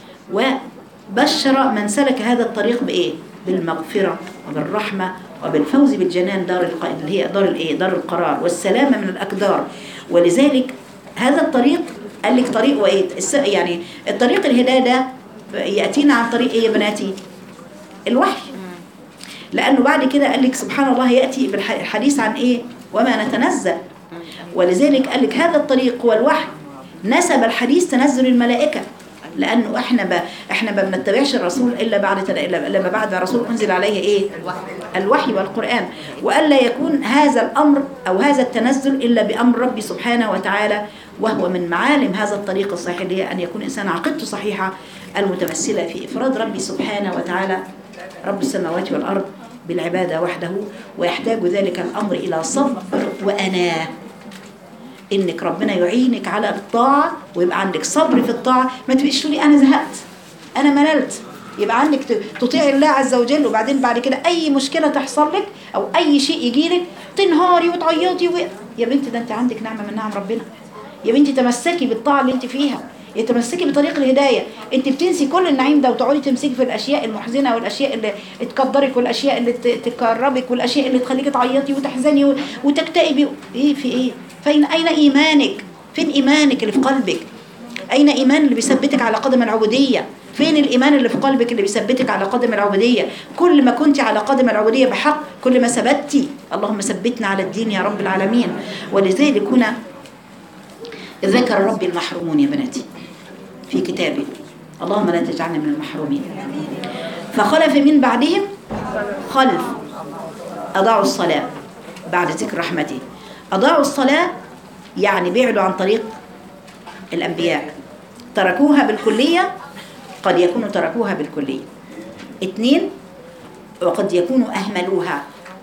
S1: وبشر من سلك هذا الطريق بإيه؟ بالمغفرة وبالرحمة وبالفوز بالجنان دار الق... اللي هي دار الإيه؟ دار القرار والسلامة من الأقدار ولذلك هذا الطريق قال لك طريق وإيه؟ الس... يعني الطريق الهداية ده يأتينا عن طريق إيه يا بناتي؟ الوحي لأنه بعد كده قال لك سبحان الله يأتي بالحديث عن إيه؟ وما نتنزل ولذلك قال لك هذا الطريق هو الوحي نسب الحديث تنزل الملائكة لأنه إحنا ب... إحنا ما بنتبعش الرسول إلا بعد تل... إلا لما بعد الرسول أنزل عليه إيه؟ الوحي والقرآن وألا يكون هذا الأمر أو هذا التنزل إلا بأمر ربي سبحانه وتعالى وهو من معالم هذا الطريق الصحيح اللي هي أن يكون إنسان عقيدته صحيحة المتمثلة في إفراد ربي سبحانه وتعالى رب السماوات والأرض بالعبادة وحده ويحتاج ذلك الأمر إلى صبر وأناه انك ربنا يعينك على الطاعه ويبقى عندك صبر في الطاعه ما تبقيش تقولي انا زهقت انا مللت يبقى عندك ت- تطيعي الله عز وجل وبعدين بعد كده اي مشكله تحصل لك او اي شيء يجي لك تنهاري وتعيطي و... يا بنتي ده انت عندك نعمه من نعم ربنا يا بنتي تمسكي بالطاعه اللي انت فيها يتمسكي بطريق الهدايه انت بتنسي كل النعيم ده وتقعدي تمسكي في الاشياء المحزنه والاشياء اللي تقدرك والاشياء اللي ت- تكربك والاشياء اللي تخليكي تعيطي وتحزني و- وتكتئبي ايه في ايه فين اين ايمانك فين ايمانك اللي في قلبك اين ايمان اللي بيثبتك على قدم العبوديه فين الايمان اللي في قلبك اللي بيثبتك على قدم العبوديه كل ما كنت على قدم العبوديه بحق كل ما ثبتي اللهم ثبتنا على الدين يا رب العالمين ولذلك هنا ذكر ربي المحرومون يا بناتي في كتابه اللهم لا تجعلنا من المحرومين فخلف من بعدهم خلف أضاعوا الصلاة بعد ذكر رحمته أضاعوا الصلاة يعني بعدوا عن طريق الأنبياء تركوها بالكلية قد يكونوا تركوها بالكلية اثنين وقد يكونوا أهملوها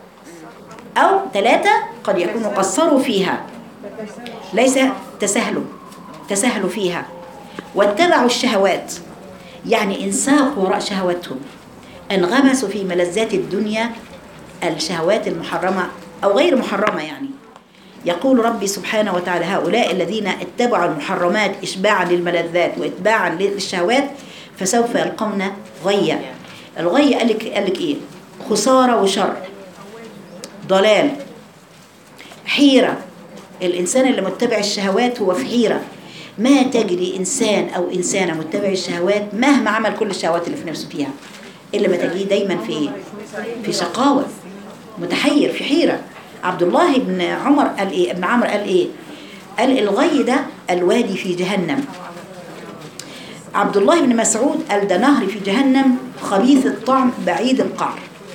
S1: أو ثلاثة قد يكونوا قصروا فيها ليس تسهلوا تسهلوا فيها واتبعوا الشهوات يعني انساقوا وراء شهواتهم انغمسوا في ملذات الدنيا الشهوات المحرمة أو غير محرمة يعني يقول ربي سبحانه وتعالى هؤلاء الذين اتبعوا المحرمات إشباعا للملذات وإتباعا للشهوات فسوف يلقون غيا الغي قال لك قال لك ايه خساره وشر ضلال حيره الانسان اللي متبع الشهوات هو في حيره ما تجري انسان او انسانه متبع الشهوات مهما عمل كل الشهوات اللي في نفسه فيها الا ما تجريه دايما في ايه في شقاوه متحير في حيره عبد الله بن عمر قال ايه ابن عمرو قال ايه قال الغي ده الوادي في جهنم عبد الله بن مسعود قال ده نهر في جهنم خبيث الطعم بعيد القعر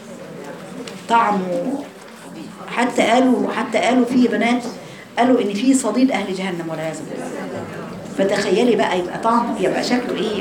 S1: طعمه حتى قالوا حتى قالوا فيه بنات قالوا ان فيه صديد اهل جهنم والعياذ بالله فتخيلي بقى يبقى طعم يبقى شكله ايه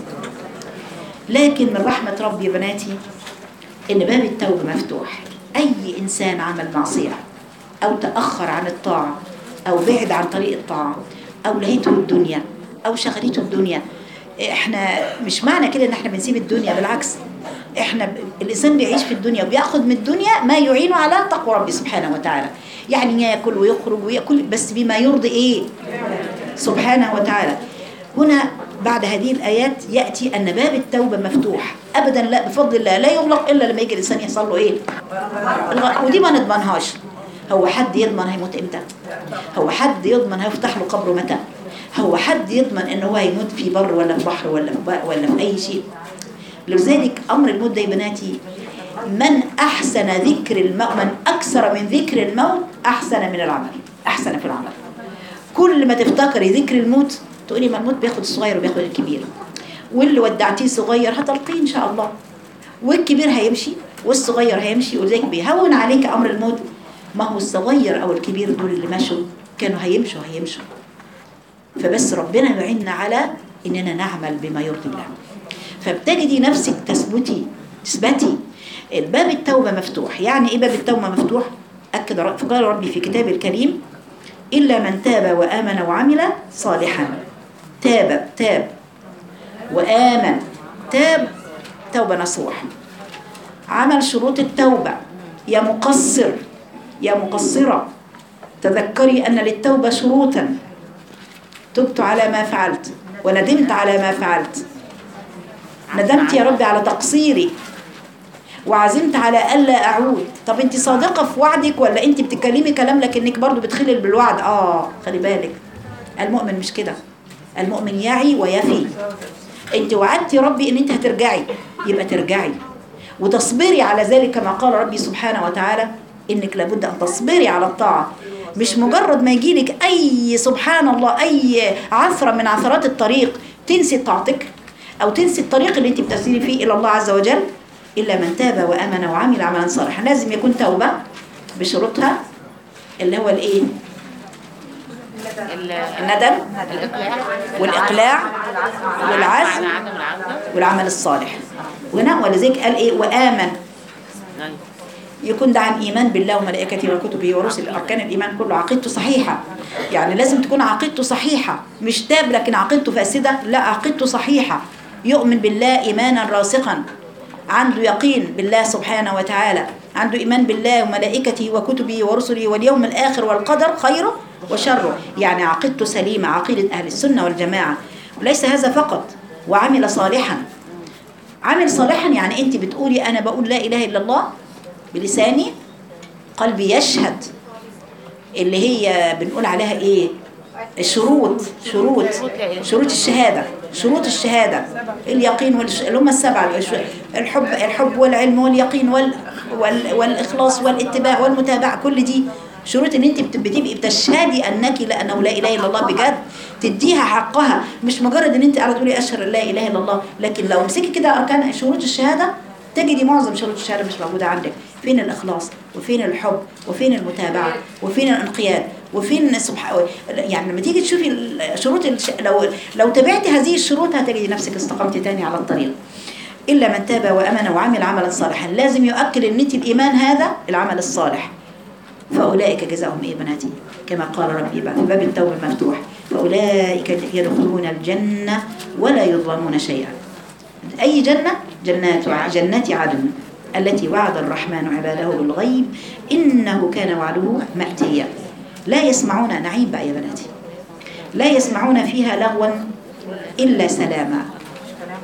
S1: لكن من رحمة ربي يا بناتي ان باب التوبة مفتوح اي انسان عمل معصية او تأخر عن الطاعة او بعد عن طريق الطاعة او لهيته الدنيا او شغلته الدنيا احنا مش معنى كده ان احنا بنسيب الدنيا بالعكس احنا ب... الانسان بيعيش في الدنيا وبياخد من الدنيا ما يعينه على تقوى ربي سبحانه وتعالى يعني ياكل ويخرج وياكل بس بما يرضي ايه سبحانه وتعالى هنا بعد هذه الآيات يأتي أن باب التوبة مفتوح أبدا لا بفضل الله لا يغلق إلا لما يجي الإنسان يحصل له إيه الغ- ودي ما نضمنهاش هو حد يضمن هيموت إمتى هو حد يضمن هيفتح له قبره متى هو حد يضمن إن هو هيموت في بر ولا في بحر ولا في ب- ولا في أي شيء لذلك أمر الموت ده يا بناتي من أحسن ذكر الموت من أكثر من ذكر الموت أحسن من العمل أحسن في العمل كل ما تفتكري ذكر الموت تقولي ما الموت بياخد الصغير وبياخد الكبير واللي ودعتيه صغير هتلقيه ان شاء الله والكبير هيمشي والصغير هيمشي ولذلك بيهون عليك امر الموت ما هو الصغير او الكبير دول اللي مشوا كانوا هيمشوا هيمشوا فبس ربنا يعيننا على اننا نعمل بما يرضي الله فبتجدي نفسك تثبتي تثبتي باب التوبه مفتوح يعني ايه باب التوبه مفتوح اكد رب- قال ربي في كتابه الكريم إلا من تاب وآمن وعمل صالحا تاب تاب وآمن تاب توبة نصوح عمل شروط التوبة يا مقصر يا مقصرة تذكري أن للتوبة شروطا تبت على ما فعلت وندمت على ما فعلت ندمت يا ربي على تقصيري وعزمت على الا اعود طب انت صادقه في وعدك ولا انت بتتكلمي كلام لكنك برضو بتخلل بالوعد اه خلي بالك المؤمن مش كده المؤمن يعي ويفي انت وعدتي ربي ان انت هترجعي يبقى ترجعي وتصبري على ذلك كما قال ربي سبحانه وتعالى انك لابد ان تصبري على الطاعه مش مجرد ما يجيلك اي سبحان الله اي عثره من عثرات الطريق تنسي طاعتك او تنسي الطريق اللي انت بتسيري فيه الى الله عز وجل الا من تاب وامن وعمل عملا صالحا لازم يكون توبه بشروطها اللي هو الايه
S2: ال-
S1: الندم
S2: الإقلاع
S1: والاقلاع والعزم
S2: عدم العودة
S1: والعمل الصالح وهنا ولذلك قال ايه وامن
S2: أيوة.
S1: يكون ده عن ايمان بالله وملائكته وكتبه ورسله اركان الايمان كله عقيدته صحيحه يعني لازم تكون عقيدته صحيحه مش تاب لكن عقيدته فاسده لا عقيدته صحيحه يؤمن بالله ايمانا راسخا عنده يقين بالله سبحانه وتعالى عنده ايمان بالله وملائكته وكتبه ورسله واليوم الاخر والقدر خيره وشره يعني عقيدته سليمه عقيده اهل السنه والجماعه وليس هذا فقط وعمل صالحا عمل صالحا يعني انت بتقولي انا بقول لا اله الا الله بلساني قلبي يشهد اللي هي بنقول عليها ايه الشروط شروط شروط الشهادة شروط الشهادة اليقين والش... اللي هم السبعة الش- الحب الحب والعلم واليقين وال... وال... والإخلاص والاتباع والمتابعة كل دي شروط ان انت بت- بتبقي بتشهدي انك لانه لا اله الا الله بجد تديها حقها مش مجرد ان انت قاعده تقولي اشهد ان لا اله الا الله لكن لو مسكي كده اركان شروط الشهاده تجدي معظم شروط الشهاده مش موجوده عندك فين الاخلاص وفين الحب وفين المتابعه وفين الانقياد وفين سبحان يعني لما تيجي تشوفي ال- شروط الش... لو لو تبعتي هذه الشروط هتجدي نفسك استقمتي تاني على الطريق الا من تاب وامن وعمل عملا صالحا لازم يؤكد ان انت الايمان هذا العمل الصالح فأولئك جزاؤهم إيه بناتي كما قال ربي بعد باب التوبة المفتوح فأولئك يدخلون الجنة ولا يظلمون شيئا أي جنة جنات ع- جنات عدن التي وعد الرحمن عباده بالغيب إنه كان وعده مأتيا لا يسمعون نعيم بقى يا بناتي لا يسمعون فيها لغوا إلا سلاما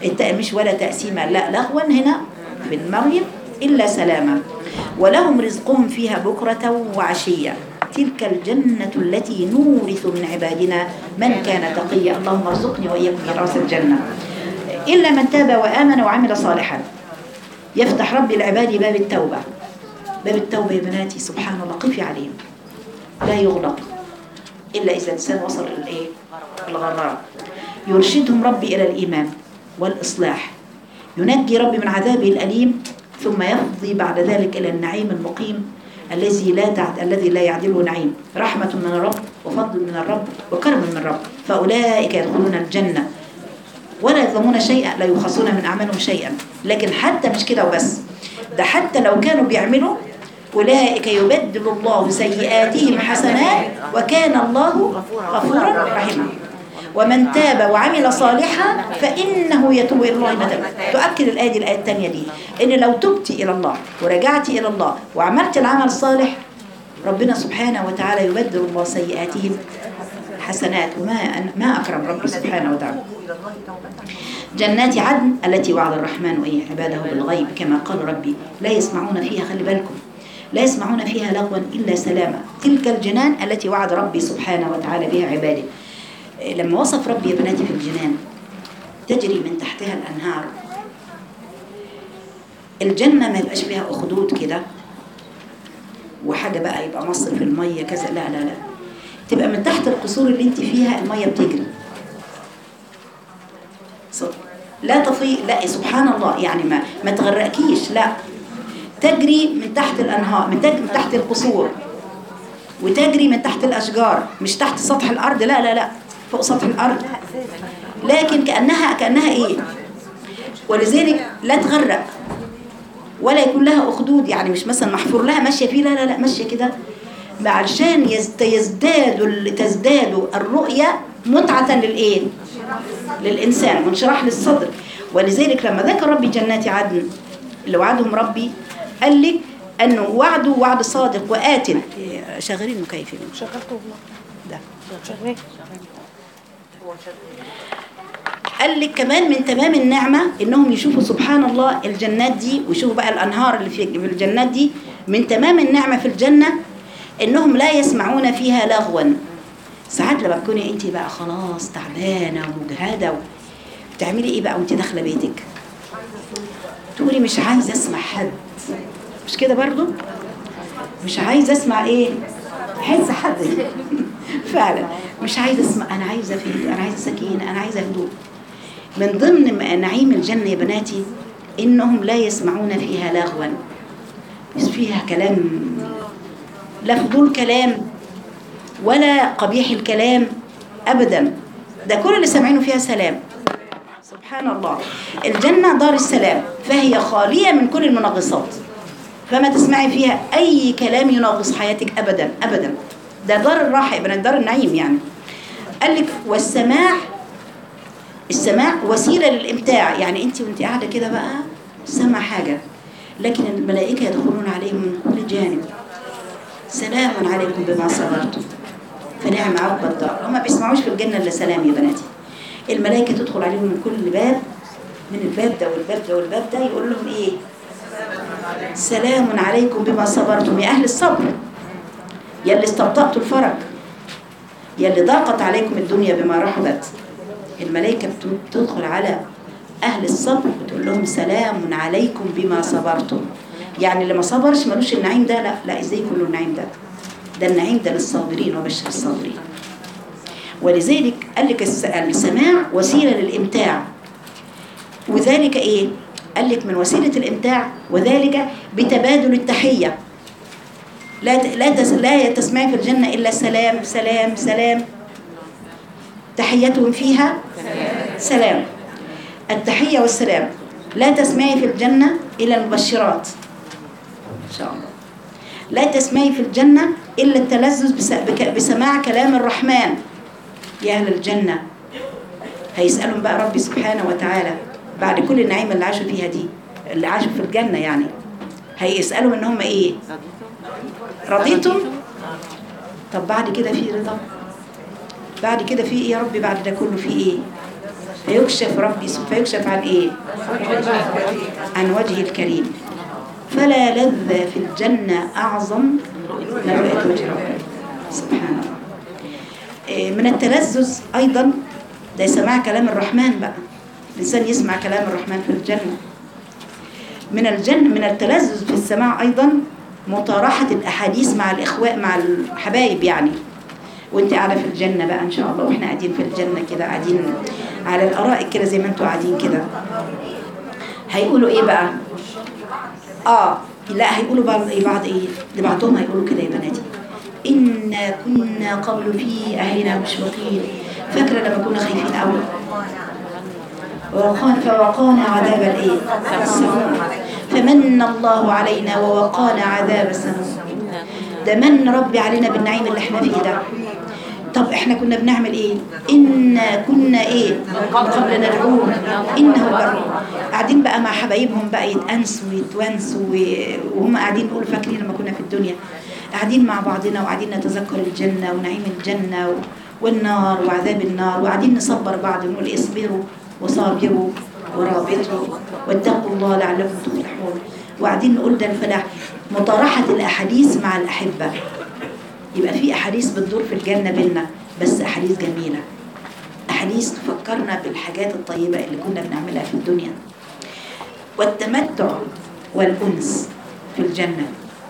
S1: التاء مش ولا تأسيما لا لغوا هنا من مريم إلا سلاما ولهم رزقهم فيها بكرة وعشية تلك الجنة التي نورث من عبادنا من كان تقيا اللهم ارزقني وإياكم ميراث الجنة إلا من تاب وآمن وعمل صالحا يفتح ربي العباد باب التوبة باب التوبة يا بناتي سبحان الله قفي عليهم لا يغلق إلا إذا الإنسان وصل للإيه؟ الغرار يرشدهم ربي إلى الإيمان والإصلاح ينجي ربي من عذابه الأليم ثم يفضي بعد ذلك إلى النعيم المقيم الذي لا تعد الذي لا يعدله نعيم رحمة من الرب وفضل من الرب وكرم من الرب فأولئك يدخلون الجنة ولا يظلمون شيئا لا يخصون من أعمالهم شيئا لكن حتى مش كده وبس ده حتى لو كانوا بيعملوا أولئك يبدل الله سيئاتهم حسنات وكان الله غفورا رحيما ومن تاب وعمل صالحا فإنه يتوب إلى الله متابا تؤكد الآية دي الآية الثانية دي إن لو تبت إلى الله ورجعت إلى الله وعملت العمل الصالح ربنا سبحانه وتعالى يبدل الله سيئاتهم حسنات وما ما أكرم ربي سبحانه وتعالى جنات عدن التي وعد الرحمن وهي عباده بالغيب كما قال ربي لا يسمعون فيها خلي بالكم لا يسمعون فيها لغوا إلا سلاما تلك الجنان التي وعد ربي سبحانه وتعالى بها عباده لما وصف ربي يا بناتي في الجنان تجري من تحتها الأنهار الجنة ما يبقاش فيها أخدود كده وحاجة بقى يبقى مصر في المية كذا لا لا لا تبقى من تحت القصور اللي انت فيها المية بتجري ص- لا تفي لا سبحان الله يعني ما ما تغرقكيش لا تجري من تحت الانهار من تجري من تحت القصور وتجري من تحت الاشجار مش تحت سطح الارض لا لا لا فوق سطح الارض لكن كانها كانها ايه ولذلك لا تغرق ولا يكون لها أخدود يعني مش مثلا محفور لها ماشية فيه لا لا لا ماشية كده علشان يزد- يزداد ال- تزداد الرؤية متعة للإيه؟ للإنسان وانشراح للصدر ولذلك لما ذكر ربي جنات عدن اللي وعدهم ربي قال لك أنه وعده وعد صادق وآت إيه، شغالين مكيفين
S2: شغلته والله
S1: ده
S2: شغال
S1: قال لك كمان من تمام النعمة انهم يشوفوا سبحان الله الجنات دي ويشوفوا بقى الانهار اللي في في الجنات دي من تمام النعمة في الجنة انهم لا يسمعون فيها لغوا ساعات لما تكوني انت بقى خلاص تعبانة ومجهدة و- بتعملي ايه بقى وانت داخلة بيتك تقولي مش عايزة اسمع حد مش كده برضو مش عايزة اسمع ايه عايزة حد فعلا مش عايزة اسمع انا عايزة في انا عايزة سكينة انا عايزة هدوء من ضمن م- نعيم الجنة يا بناتي إنهم لا يسمعون فيها لغوا مش فيها كلام لا فضول كلام ولا قبيح الكلام أبدا ده كل اللي سامعينه فيها سلام سبحان الله الجنة دار السلام فهي خالية من كل المنغصات فما تسمعي فيها أي كلام ينغص حياتك أبدا أبدا ده دار الراحة يا بنات دار النعيم يعني قال لك والسماع السماع وسيلة للإمتاع يعني أنت وأنت قاعدة كده بقى سمع حاجة لكن الملائكة يدخلون عليهم من كل جانب سلام عليكم بما صبرتم فنعم عقب الدار هم ما بيسمعوش في الجنة إلا سلام يا بناتي الملائكة تدخل عليهم من كل باب من الباب ده والباب ده والباب ده يقول لهم إيه سلام عليكم بما صبرتم يا أهل الصبر يا اللي استبطأتوا الفرج يا اللي ضاقت عليكم الدنيا بما رحبت الملائكة بت- بتدخل على أهل الصبر وتقول لهم سلام عليكم بما صبرتم يعني اللي ما صبرش ملوش النعيم ده لا لا ازاي يكون له النعيم ده ده النعيم ده للصابرين وبشر الصابرين ولذلك قال لك الس- السماع وسيلة للإمتاع وذلك إيه؟ قال لك من وسيلة الإمتاع وذلك بتبادل التحية لا ت- لا تس لا تسمعي في الجنة إلا سلام سلام سلام تحيتهم فيها سلام التحية والسلام لا تسمعي في الجنة إلا المبشرات إن شاء الله لا تسمعي في الجنة إلا التلذذ بس- بك- بسماع كلام الرحمن يا أهل الجنة هيسألهم بقى ربي سبحانه وتعالى بعد كل النعيم اللي عاشوا فيها دي اللي عاشوا في الجنة يعني هيسألهم إن هم إيه رضيتم طب بعد كده في رضا بعد كده في ايه يا ربي بعد ده كله في ايه فيكشف ربي فيكشف عن ايه عن وجهه الكريم فلا لذ في الجنة أعظم من رؤية وجه ربي سبحان الله إيه، من التلذذ أيضا ده سماع كلام الرحمن بقى الإنسان يسمع كلام الرحمن في الجنة من الجنة من التلذذ في السماع أيضا مطارحة الأحاديث مع الإخوة مع الحبايب يعني وانت قاعدة في الجنة بقى إن شاء الله واحنا قاعدين في الجنة كده قاعدين على الأرائك كده زي ما انتوا قاعدين كده هيقولوا إيه بقى؟ آه لا هيقولوا بعض إيه بعض إيه لبعضهم هيقولوا كده يا بناتي إنا كنا قبل في أهلنا مشفقين فاكرة لما كنا خايفين قوي ووقانا فوقانا عذاب الايه السموم فمن الله علينا ووقانا عذاب السموم ده من ربي علينا بالنعيم اللي احنا فيه ده طب احنا كنا بنعمل ايه إنا كنا ايه من قبل ندعوه انه بر قاعدين بقى مع حبايبهم بقى يتأنسوا ويتونسوا و- وهم قاعدين يقولوا فاكرين لما كنا في الدنيا قاعدين مع بعضنا وقاعدين نتذكر الجنة ونعيم الجنة و- والنار وعذاب النار وقاعدين نصبر بعض ونقول اصبروا وصابروا ورابطوا واتقوا الله لعلكم تفلحون وقاعدين نقول ده الفلاح مطارحة الأحاديث مع الأحبة يبقى في أحاديث بتدور في الجنة بينا بس أحاديث جميلة أحاديث تفكرنا بالحاجات الطيبة اللي كنا بنعملها في الدنيا والتمتع والأنس في الجنة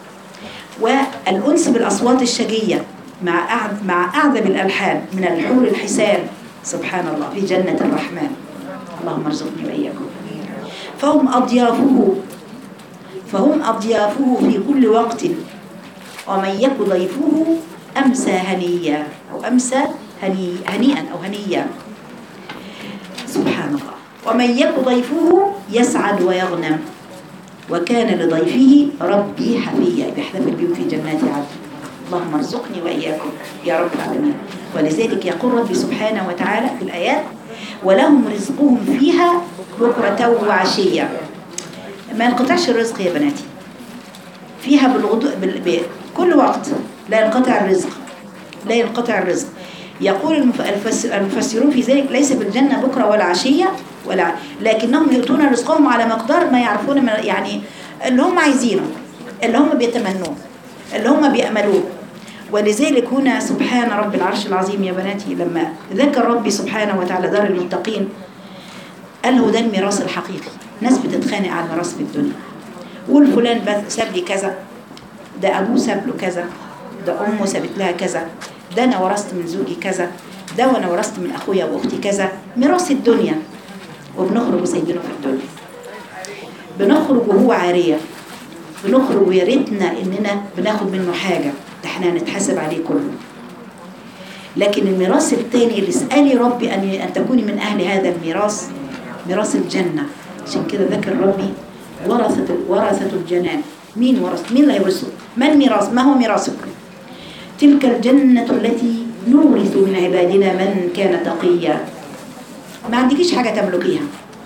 S1: والأنس بالأصوات الشجية مع أعذ مع أعذب الألحان من الحور الحسان سبحان الله في جنة الرحمن اللهم ارزقني وإياكم فهم أضيافه فهم أضيافه في كل وقت ومن يك ضيفه أمسى هنيا أو أمسى هني هنيئا أو هنيا سبحان الله ومن يك ضيفه يسعد ويغنم وكان لضيفه ربي حفيا بيحتفل بهم في جنات عدن اللهم ارزقني وإياكم يا رب العالمين ولذلك يقول ربي سبحانه وتعالى في الآيات ولهم رزقهم فيها بكرة وعشية ما ينقطعش الرزق يا بناتي فيها بالغدو بال... بكل وقت لا ينقطع الرزق لا ينقطع الرزق يقول المف... الفس... المفسرون في ذلك ليس في الجنة بكرة ولا عشية ولا لكنهم يؤتون رزقهم على مقدار ما يعرفون من يعني اللي هم عايزينه اللي هم بيتمنوه اللي هم بيأملوه ولذلك هنا سبحان رب العرش العظيم يا بناتي لما ذكر ربي سبحانه وتعالى دار المتقين قال هو ده الميراث الحقيقي ناس بتتخانق على الميراث في الدنيا قول فلان بس ساب لي كذا ده ابوه ساب له كذا ده امه سابت لها كذا ده انا ورثت من زوجي كذا ده وانا ورثت من اخويا واختي كذا ميراث الدنيا وبنخرج وسايبينه في الدنيا بنخرج وهو عاريه بنخرج ويا ريتنا اننا بناخد منه حاجه ده احنا هنتحاسب عليه كله لكن الميراث الثاني اللي اسالي ربي ان ان تكوني من اهل هذا الميراث ميراث الجنه عشان كده ذكر ربي ورثة ورثة الجنان مين ورث مين اللي هيورثه ما الميراث ما هو ميراثك تلك الجنة التي نورث من عبادنا من كان تقيا ما عندكيش حاجة تملكيها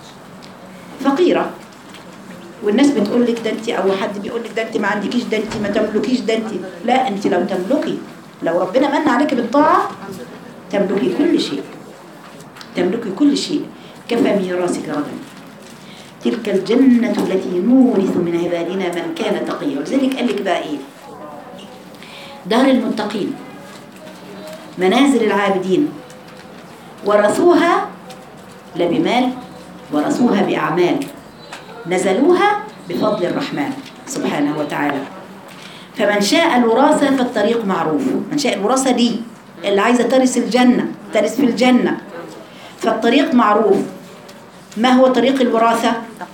S1: فقيرة والناس بتقول لك ده انت او حد بيقول لك ده انت ما عندكيش ده انت ما تملكيش ده انت لا انت لو تملكي لو ربنا من عليك بالطاعة تملكي كل شيء تملكي كل شيء كفى ميراثك غدا تلك الجنة التي نورث من عبادنا من كان تقيا ولذلك قال لك بقى ايه دار المتقين منازل العابدين ورثوها لا بمال ورثوها بأعمال نزلوها بفضل الرحمن سبحانه وتعالى فمن شاء الوراثة فالطريق معروف من شاء الوراثة دي اللي عايزة ترث الجنة ترث في الجنة فالطريق معروف ما هو طريق الوراثة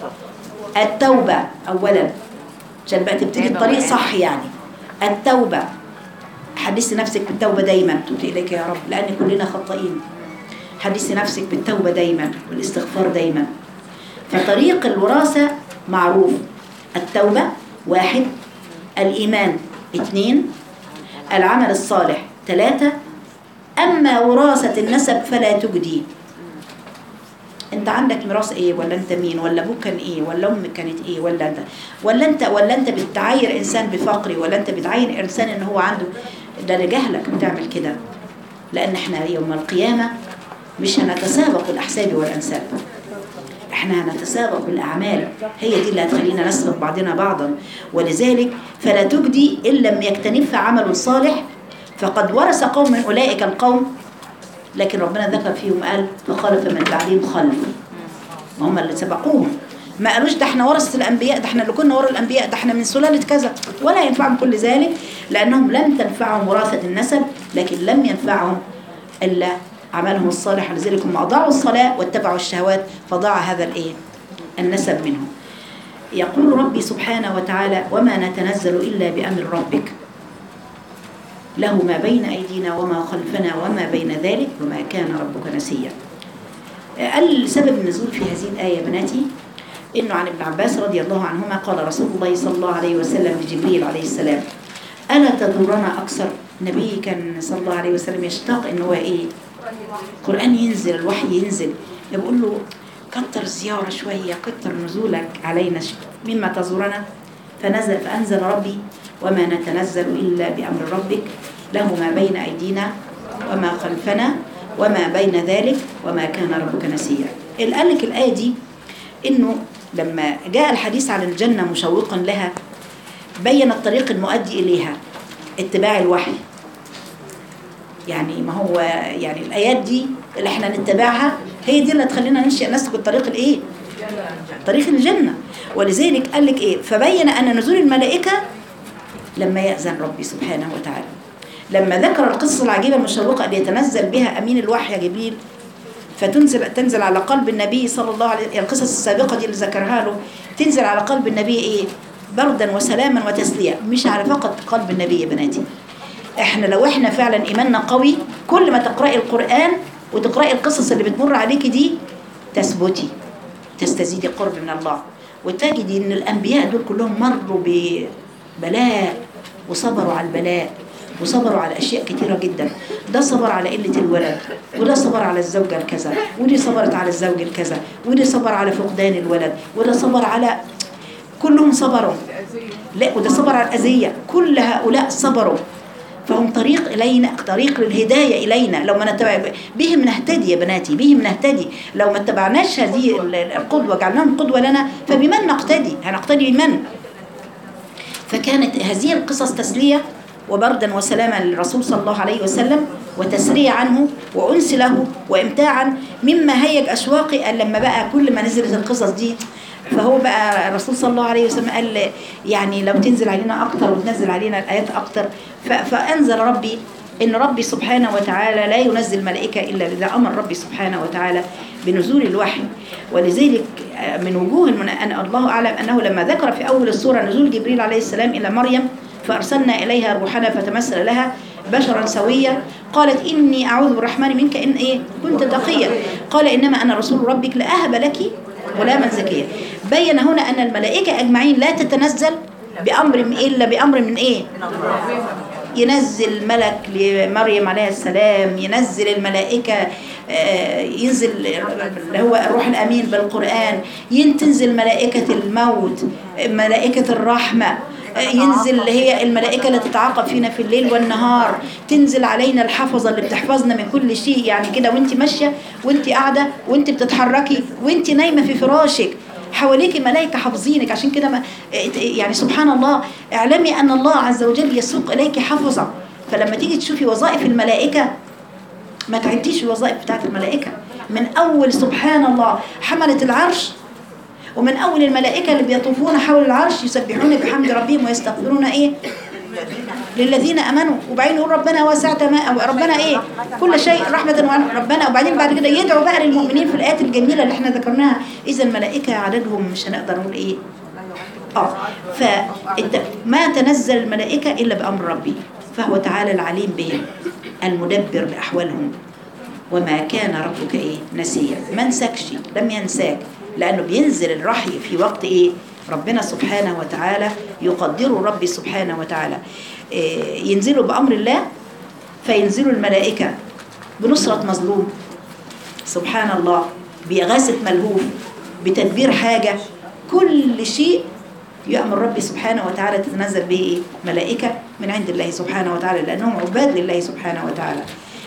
S1: التوبة أولا عشان بقى تبتدي الطريق صح يعني التوبة حدثي نفسك بالتوبة دايما تبتي إليك يا رب لأن كلنا خطائين حدثي نفسك بالتوبة دايما والاستغفار دايما فطريق الوراثة معروف التوبة واحد الإيمان اثنين العمل الصالح ثلاثة أما وراثة النسب فلا تجدي انت عندك ميراث ايه ولا انت مين ولا ابوك كان ايه ولا امك كانت ايه ولا انت ولا انت ولا انت بتعاير انسان بفقري ولا انت بتعاير انسان ان هو عنده ده لجهلك بتعمل كده لان احنا يوم القيامه مش هنتسابق بالأحساب والأنساب احنا هنتسابق بالأعمال هي دي اللي هتخلينا نسبق بعضنا بعضا ولذلك فلا تجدي إن لم يكتنف عمل صالح فقد ورث قوم من أولئك القوم لكن ربنا ذكر فيهم قال فخلف من بعدهم خلف ما هم اللي سبقوهم ما قالوش ده احنا ورثة الأنبياء ده احنا اللي كنا ورا الأنبياء ده احنا من سلالة كذا ولا ينفعهم كل ذلك لأنهم لم تنفعهم وراثة النسب لكن لم ينفعهم إلا عملهم الصالح لذلك هم أضاعوا الصلاة واتبعوا الشهوات فضاع هذا الإيه النسب منهم يقول ربي سبحانه وتعالى وما نتنزل إلا بأمر ربك له ما بين أيدينا وما خلفنا وما بين ذلك وما كان ربك نسيا قال سبب النزول في هذه الآية يا بناتي إنه عن ابن عباس رضي الله عنهما قال رسول الله صلى الله عليه وسلم لجبريل عليه السلام ألا تدورنا أكثر نبي كان صلى الله عليه وسلم يشتاق إن هو إيه القرآن ينزل الوحي ينزل يقول له كتر زيارة شوية كتر نزولك علينا ش- مما تزورنا فنزل فأنزل ربي وما نتنزل إلا بأمر ربك له ما بين أيدينا وما خلفنا وما بين ذلك وما كان ربك نسيا اللي قال لك الآية دي إنه لما جاء الحديث عن الجنة مشوقا لها بين الطريق المؤدي إليها اتباع الوحي يعني ما هو يعني الآيات دي اللي احنا نتبعها هي دي اللي هتخلينا ننشئ نسلك الطريق الإيه؟ طريق الجنة ولذلك قال لك إيه؟ فبين أن نزول الملائكة لما يأذن ربي سبحانه وتعالى لما ذكر القصة العجيبة المشوقة اللي يتنزل بها أمين الوحي يا جبريل فتنزل تنزل على قلب النبي صلى الله عليه وسلم القصص السابقة دي اللي ذكرها له تنزل على قلب النبي إيه؟ بردا وسلاما وتسليا مش على فقط قلب النبي يا بناتي احنا لو احنا فعلا ايماننا قوي كل ما تقراي القران وتقراي القصص اللي بتمر عليكي دي تثبتي تستزيدي قرب من الله وتجدي ان الانبياء دول كلهم مروا ببلاء وصبروا على البلاء وصبروا على اشياء كتيره جدا ده صبر على قله الولد وده صبر على الزوجه الكذا ودي صبرت على الزوج الكذا ودي صبر على فقدان الولد وده صبر على كلهم صبروا لا وده صبر على الاذيه كل هؤلاء صبروا فهم طريق إلينا طريق للهداية إلينا لو ما نتبع بهم نهتدي يا بناتي بهم نهتدي لو ما اتبعناش هذه ال- القدوة جعلناهم قدوة لنا فبمن نقتدي هنقتدي بمن فكانت هذه القصص تسلية وبردا وسلاما للرسول صلى الله عليه وسلم وتسرية عنه وأنس له وإمتاعا مما هيج أشواقي أن لما بقى كل ما نزلت القصص دي فهو بقى الرسول صلى الله عليه وسلم قال يعني لو تنزل علينا أكتر وتنزل علينا الآيات أكتر ف- فأنزل ربي إن ربي سبحانه وتعالى لا ينزل ملائكة إلا إذا أمر ربي سبحانه وتعالى بنزول الوحي ولذلك آه، من وجوه المن... أن الله أعلم أنه لما ذكر في أول السورة نزول جبريل عليه السلام إلى مريم فأرسلنا إليها روحنا فتمثل لها بشرا سويا قالت إني أعوذ بالرحمن منك إن إيه كنت تقيا قال إنما أنا رسول ربك لأهب لك غلاما زكيا بين هنا أن الملائكة أجمعين لا تتنزل بأمر إلا بأمر من إيه ينزل ملك لمريم عليه السلام ينزل الملائكة آه، ينزل اللي هو الروح الأمين بالقرآن ين- تنزل ملائكة الموت ملائكة الرحمة آه، ينزل اللي هي الملائكة اللي تتعاقب فينا في الليل والنهار تنزل علينا الحفظة اللي بتحفظنا من كل شيء يعني كده وانت ماشية وانت قاعدة وانت بتتحركي وانت نايمة في فراشك حواليك ملائكة حافظينك عشان كده ما يعني سبحان الله اعلمي أن الله عز وجل يسوق إليك حفظة فلما تيجي تشوفي وظائف الملائكة ما تعديش الوظائف بتاعت الملائكة من أول سبحان الله حملة العرش ومن أول الملائكة اللي بيطوفون حول العرش يسبحون بحمد ربهم ويستغفرون إيه للذين امنوا وبعدين يقول ربنا وسعت ما أو ربنا ايه كل شيء رحمه وعنه ربنا وبعدين بعد كده يدعو بقى للمؤمنين في الايات الجميله اللي احنا ذكرناها اذا الملائكه عددهم مش هنقدر نقول ايه اه فما تنزل الملائكه الا بامر ربي فهو تعالى العليم بهم المدبر لاحوالهم وما كان ربك ايه نسيا ما نساكش لم ينساك لانه بينزل الرحي في وقت ايه ربنا سبحانه وتعالى يقدره ربي سبحانه وتعالى إيه ينزلوا بامر الله فينزلوا الملائكه بنصره مظلوم سبحان الله بإغاثة ملهوف بتدبير حاجة كل شيء يأمر ربي سبحانه وتعالى تتنزل به إيه؟ ملائكة من عند الله سبحانه وتعالى لأنهم عباد لله سبحانه وتعالى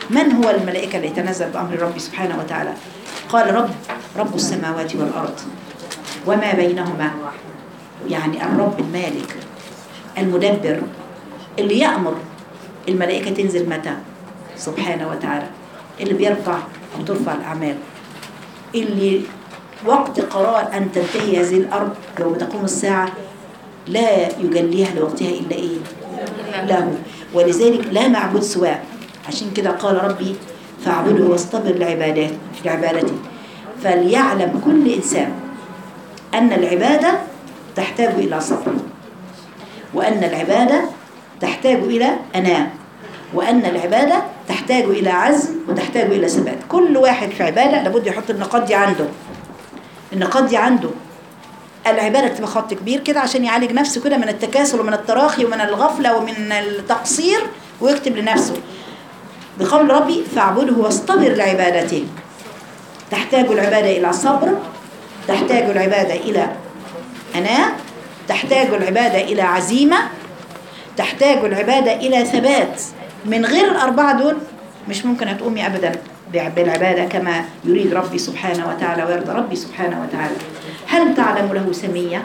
S1: من هو الملائكة اللي يتنزل بأمر ربي سبحانه وتعالى قال رب رب السماوات والأرض وما بينهما يعني الرب المالك المدبر اللي يأمر الملائكة تنزل متى سبحانه وتعالى اللي بيرفع أو ترفع الأعمال اللي وقت قرار أن تنتهي هذه الأرض يوم تقوم الساعة لا يجليها لوقتها إلا إيه له ولذلك لا معبود سواه عشان كده قال ربي فاعبده واصطبر لعبادات لعبادته فليعلم كل إنسان أن العبادة تحتاج إلى صبر وأن العبادة تحتاج إلى أناة وأن العبادة تحتاج إلى عزم وتحتاج إلى ثبات كل واحد في عبادة لابد يحط النقاط دي عنده النقاط دي عنده العبادة تبقى خط كبير كده عشان يعالج نفسه كده من التكاسل ومن التراخي ومن الغفلة ومن التقصير ويكتب لنفسه بقول ربي فاعبده واصطبر لعبادته تحتاج العبادة إلى صبر تحتاج العبادة إلى أناة تحتاج العبادة إلى عزيمة تحتاج العبادة إلى ثبات من غير الأربعة دول مش ممكن هتقومي أبدا بالعبادة كما يريد ربي سبحانه وتعالى ويرضى ربي سبحانه وتعالى هل تعلم له سمية؟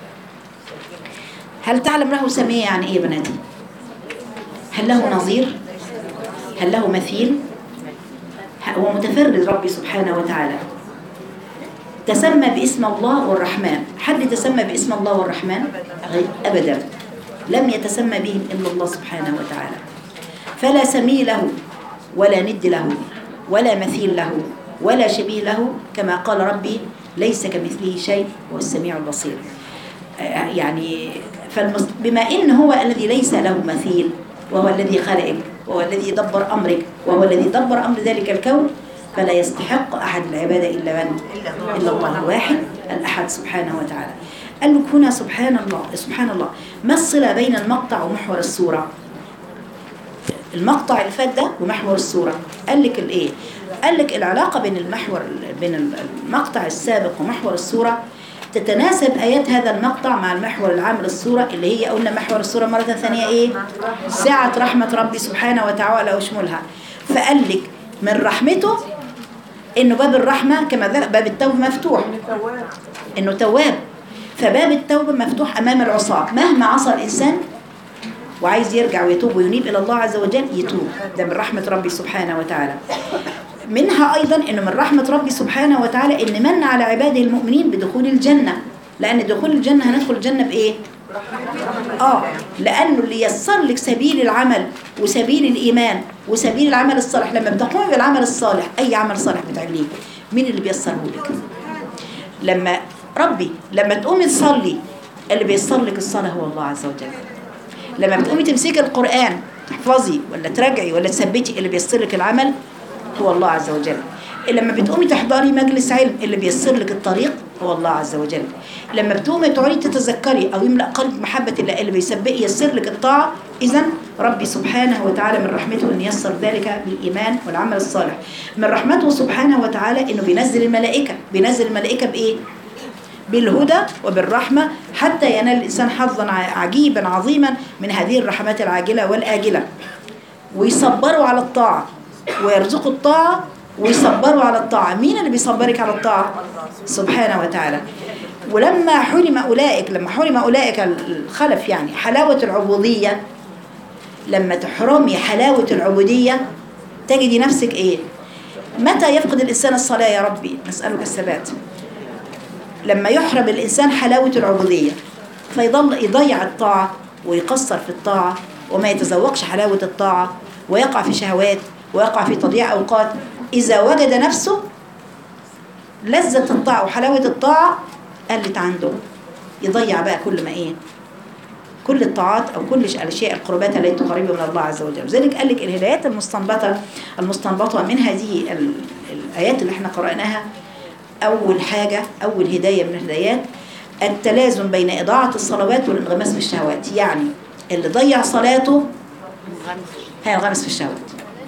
S1: هل تعلم له سمية يعني إيه يا بناتي؟ هل له نظير؟ هل له مثيل؟ هو متفرد ربي سبحانه وتعالى تسمى باسم الله والرحمن حد تسمى باسم الله والرحمن أبدا لم يتسمى بهم إلا الله سبحانه وتعالى فلا سمي له ولا ند له ولا مثيل له ولا شبيه له كما قال ربي ليس كمثله شيء هو السميع البصير يعني فالمس... بما إن هو الذي ليس له مثيل وهو الذي خلقك وهو الذي دبر أمرك وهو الذي دبر أمر ذلك الكون فلا يستحق أحد العبادة إلا من إلا الله الواحد الأحد سبحانه وتعالى قال لك هنا سبحان الله سبحان الله ما الصلة بين المقطع ومحور السورة المقطع اللي فات ده ومحور السورة قال لك الايه قال لك العلاقة بين المحور بين المقطع السابق ومحور السورة تتناسب آيات هذا المقطع مع المحور العام للسورة اللي هي قلنا محور السورة مرة ثانية إيه؟ سعة رحمة ربي سبحانه وتعالى وشمولها فقال لك من رحمته إنه باب الرحمة كما باب التوبة مفتوح إنه تواب فباب التوبة مفتوح أمام العصاة مهما عصى الإنسان وعايز يرجع ويتوب وينيب إلى الله عز وجل يتوب ده من رحمة ربي سبحانه وتعالى منها أيضا أنه من رحمة ربي سبحانه وتعالى أن من على عباده المؤمنين بدخول الجنة لأن دخول الجنة هندخل الجنة بإيه؟ آه لأنه اللي يسر لك سبيل العمل وسبيل الإيمان وسبيل العمل الصالح لما بتقومي بالعمل الصالح أي عمل صالح بتعمليه مين اللي بيسره لك؟ لما ربي لما تقومي تصلي اللي بيسر لك الصلاة هو الله عز وجل لما بتقومي تمسكي القرآن تحفظي ولا تراجعي ولا تثبتي اللي بيسر لك العمل هو الله عز وجل لما بتقومي تحضري مجلس علم اللي بيسر لك الطريق هو الله عز وجل لما بتقومي تقعدي تتذكري او يملا قلب محبه الله اللي بيسبق يسر لك الطاعه اذا ربي سبحانه وتعالى من رحمته ان يسر ذلك بالايمان والعمل الصالح من رحمته سبحانه وتعالى انه بينزل الملائكه بينزل الملائكه بايه بالهدى وبالرحمة حتى ينال الإنسان حظا عجيبا عظيما من هذه الرحمات العاجلة والآجلة ويصبروا على الطاعة ويرزقوا الطاعة ويصبروا على الطاعة مين اللي بيصبرك على الطاعة سبحانه وتعالى ولما حرم أولئك لما حرم أولئك الخلف يعني حلاوة العبودية لما تحرمي حلاوة العبودية تجدي نفسك إيه متى يفقد الإنسان الصلاة يا ربي نسألك الثبات لما يحرم الإنسان حلاوة العبودية فيضل يضيع الطاعة ويقصر في الطاعة وما يتذوقش حلاوة الطاعة ويقع في شهوات ويقع في تضييع أوقات إذا وجد نفسه لذة الطاعة وحلاوة الطاعة قلت عنده يضيع بقى كل ما إيه كل الطاعات أو كل الأشياء القربات التي تقربه من الله عز وجل لذلك قال لك الهدايات المستنبطة المستنبطة من هذه الآيات اللي احنا قرأناها أول حاجة أول هداية من الهدايات التلازم بين إضاعة الصلوات والانغماس في الشهوات يعني اللي ضيع صلاته هينغمس في الشهوات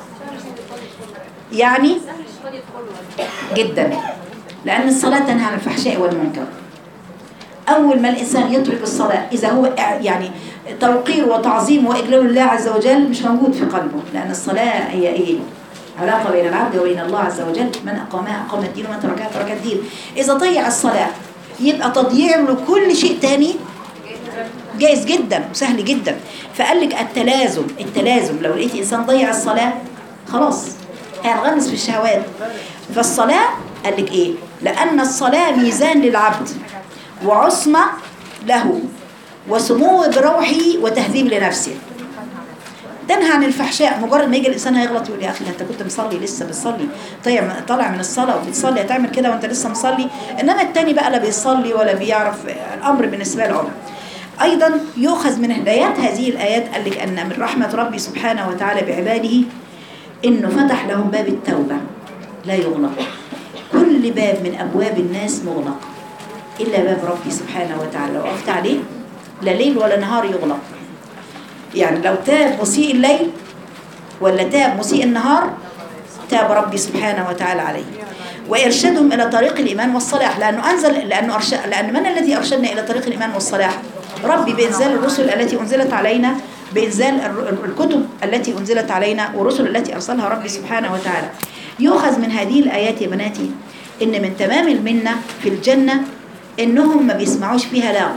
S1: يعني جدا لأن الصلاة تنهى عن الفحشاء والمنكر أول ما الإنسان يترك الصلاة إذا هو يعني توقير وتعظيم وإجلال الله عز وجل مش موجود في قلبه لأن الصلاة هي إيه علاقة بين العبد وبين الله عز وجل من أقامها أقام الدين ومن تركها ترك الدين إذا ضيع الصلاة يبقى تضييع له كل شيء تاني جائز جدا وسهل جدا فقال لك التلازم التلازم لو لقيت إنسان ضيع الصلاة خلاص هينغمس في الشهوات فالصلاة قال لك إيه لأن الصلاة ميزان للعبد وعصمة له وسمو بروحه وتهذيب لنفسه تنهى عن الفحشاء مجرد ما يجي الانسان هيغلط يقول يا اخي ده انت كنت مصلي لسه بتصلي طيب طالع من الصلاه وبتصلي هتعمل كده وانت لسه مصلي انما التاني بقى لا بيصلي ولا بيعرف الامر بالنسبه له عمر ايضا يؤخذ من هدايات هذه الايات قال لك ان من رحمه ربي سبحانه وتعالى بعباده انه فتح لهم باب التوبه لا يغلق كل باب من ابواب الناس مغلق الا باب ربي سبحانه وتعالى لو وقفت عليه لا ليل ولا نهار يغلق يعني لو تاب مسيء الليل ولا تاب مسيء النهار تاب ربي سبحانه وتعالى عليه وإرشادهم إلى طريق الإيمان والصلاح لأنه أنزل لأنه أرشد لأن من الذي أرشدنا إلى طريق الإيمان والصلاح ربي بإنزال الرسل التي أنزلت علينا بإنزال الر- الكتب التي أنزلت علينا والرسل التي أرسلها ربي سبحانه وتعالى يؤخذ من هذه الآيات يا بناتي إن من تمام المنة في الجنة إنهم ما بيسمعوش فيها لغو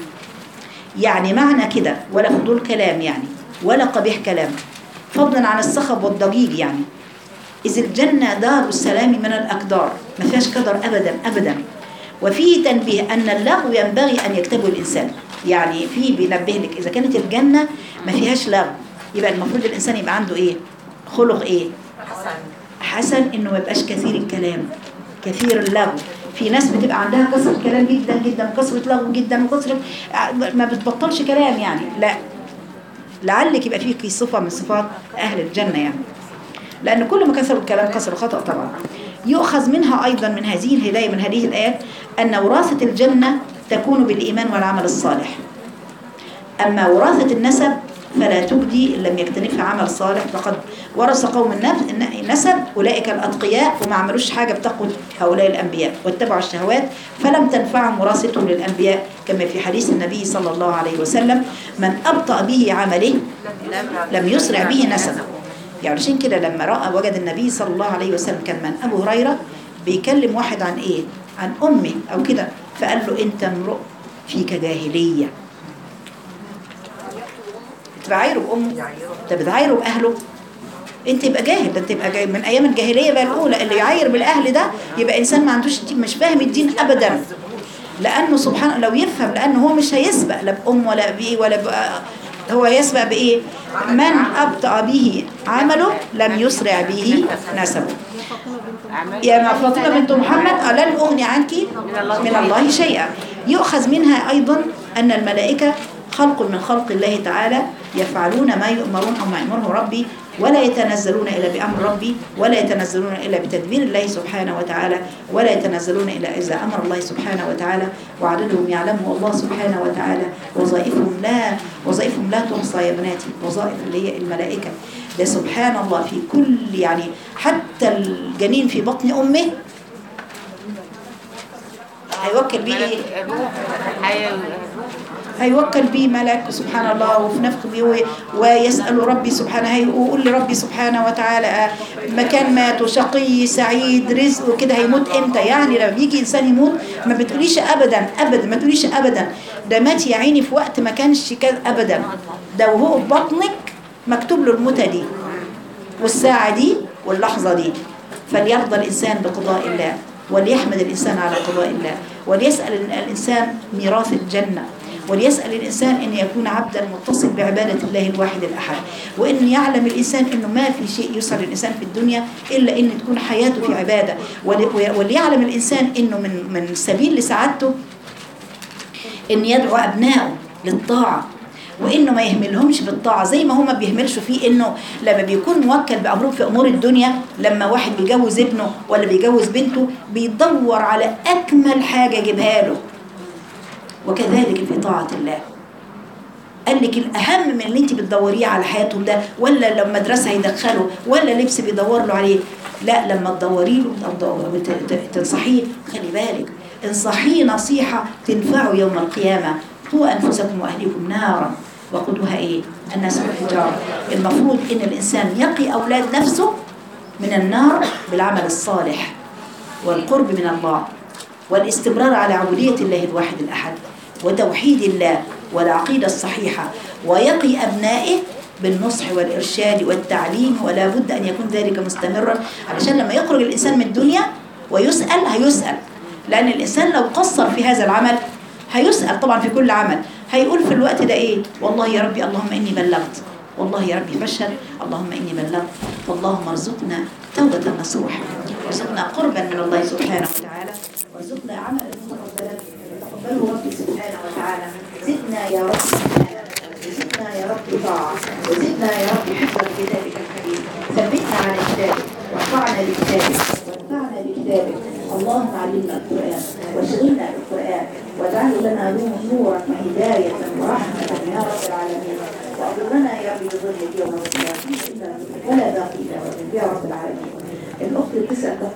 S1: يعني معنى كده ولا فضول كلام يعني ولا قبيح كلام فضلا عن الصخب والضجيج يعني إذ الجنة دار السلام من الأقدار ما فيهاش قدر أبدا أبدا وفيه تنبيه أن اللغو ينبغي أن يكتبه الإنسان يعني فيه بينبه لك إذا كانت الجنة ما فيهاش لغو يبقى المفروض الإنسان يبقى عنده إيه خلق إيه حسن إنه ما يبقاش كثير الكلام كثير اللغو في ناس بتبقى عندها كثرة كلام جدا جدا وكثرة لغو جدا وكثرة ما بتبطلش كلام يعني لا لعلك يبقى فيك صفة من صفات أهل الجنة يعني لأن كل ما كثر الكلام كثر خطأ طبعا يؤخذ منها أيضا من هذه الهداية من هذه الآيات أن وراثة الجنة تكون بالإيمان والعمل الصالح أما وراثة النسب فلا تجدي إن لم يكتنفها عمل صالح فقد ورث قوم النف- النسب أولئك الأتقياء وما عملوش حاجة بتقوى هؤلاء الأنبياء واتبعوا الشهوات فلم تنفعهم وراثتهم للأنبياء كما في حديث النبي صلى الله عليه وسلم من أبطأ به عمله لم يسرع به نسبه يعني عشان كده لما رأى وجد النبي صلى الله عليه وسلم كان من أبو هريرة بيكلم واحد عن إيه عن أمه أو كده فقال له أنت امرؤ فيك جاهلية بتعايره بأمه انت بتعايره بأهله انت يبقى جاهل ده انت يبقى جاهل من ايام الجاهليه بقى الاولى اللي يعاير بالاهل ده يبقى انسان ما عندوش مش فاهم الدين ابدا لانه سبحان لو يفهم لانه هو مش هيسبق لا بام ولا بايه ولا ب... هو يسبق بايه من ابطا به عمله لم يسرع به نسبه يا ما فاطمه بنت محمد آه، لن اغني عنك من الله شيئا يؤخذ منها ايضا ان الملائكه خلق من خلق الله تعالى يفعلون ما يؤمرون او ما يامره ربي ولا يتنزلون الا بامر ربي ولا يتنزلون الا بتدبير الله سبحانه وتعالى ولا يتنزلون الا اذا امر الله سبحانه وتعالى وعددهم يعلمه الله سبحانه وتعالى وظائفهم لا وظائفهم لا تحصى يا بناتي وظائف اللي هي الملائكه ده سبحان الله في كل يعني حتى الجنين في بطن امه هيوكل بيه ايه
S2: الروح الحياة
S1: هيوكل بيه ملك سبحان الله وفي نفخ بيه وي- ويسأل ربي سبحانه هي- ويقول لربي سبحانه وتعالى آه، مكان مات وشقي سعيد رزق وكده هيموت امتى يعني لما بيجي انسان يموت ما بتقوليش ابدا ابدا ما تقوليش ابدا ده مات يا عيني في وقت ما كانش كده ابدا ده وهو في بطنك مكتوب له الموتة دي والساعة دي واللحظة دي فليرضى الإنسان بقضاء الله وليحمد الإنسان على قضاء الله وليسأل الإنسان ميراث الجنة وليسأل الإنسان أن يكون عبدا متصل بعبادة الله الواحد الأحد وأن يعلم الإنسان أنه ما في شيء يسعد الإنسان في الدنيا إلا أن تكون حياته في عبادة ول- وليعلم الإنسان أنه من من سبيل لسعادته ان يدعو ابنائه للطاعه وانه ما يهملهمش بالطاعه زي ما هما بيهملشوا فيه انه لما بيكون موكل بامرهم في امور الدنيا لما واحد بيجوز ابنه ولا بيجوز بنته بيدور على اكمل حاجه يجيبها له وكذلك في طاعه الله قال لك الاهم من اللي انت بتدوريه على حياتهم ده ولا لو مدرسه هيدخله ولا لبس بيدور له عليه لا لما تدوري له أو تدور- ت- ت- تنصحيه خلي بالك انصحيه نصيحه تنفعه يوم القيامه قوا انفسكم واهليكم نارا وقودها ايه الناس والحجاره المفروض ان الانسان يقي اولاد نفسه من النار بالعمل الصالح والقرب من الله والاستمرار على عبودية الله الواحد الأحد وتوحيد الله والعقيدة الصحيحة ويقي أبنائه بالنصح والإرشاد والتعليم ولا بد أن يكون ذلك مستمرا علشان لما يخرج الإنسان من الدنيا ويسأل هيسأل لأن الإنسان لو قصر في هذا العمل هيسأل طبعا في كل عمل هيقول في الوقت ده إيه والله يا ربي اللهم إني بلغت والله يا ربي بشر اللهم إني بلغت فاللهم ارزقنا توبة نصوح وارزقنا قربا من الله سبحانه وتعالى وارزقنا عملا متقبلا يتقبله ربي سبحانه وتعالى زدنا يا رب إيمانا وزدنا يا رب طاعة وزدنا يا رب حفظا لكتابك الكريم ثبتنا على كتابك وارفعنا لكتابك وارفعنا لكتابك اللهم علمنا القرآن واشغلنا بالقرآن واجعله لنا نورا وهداية ورحمة يا رب العالمين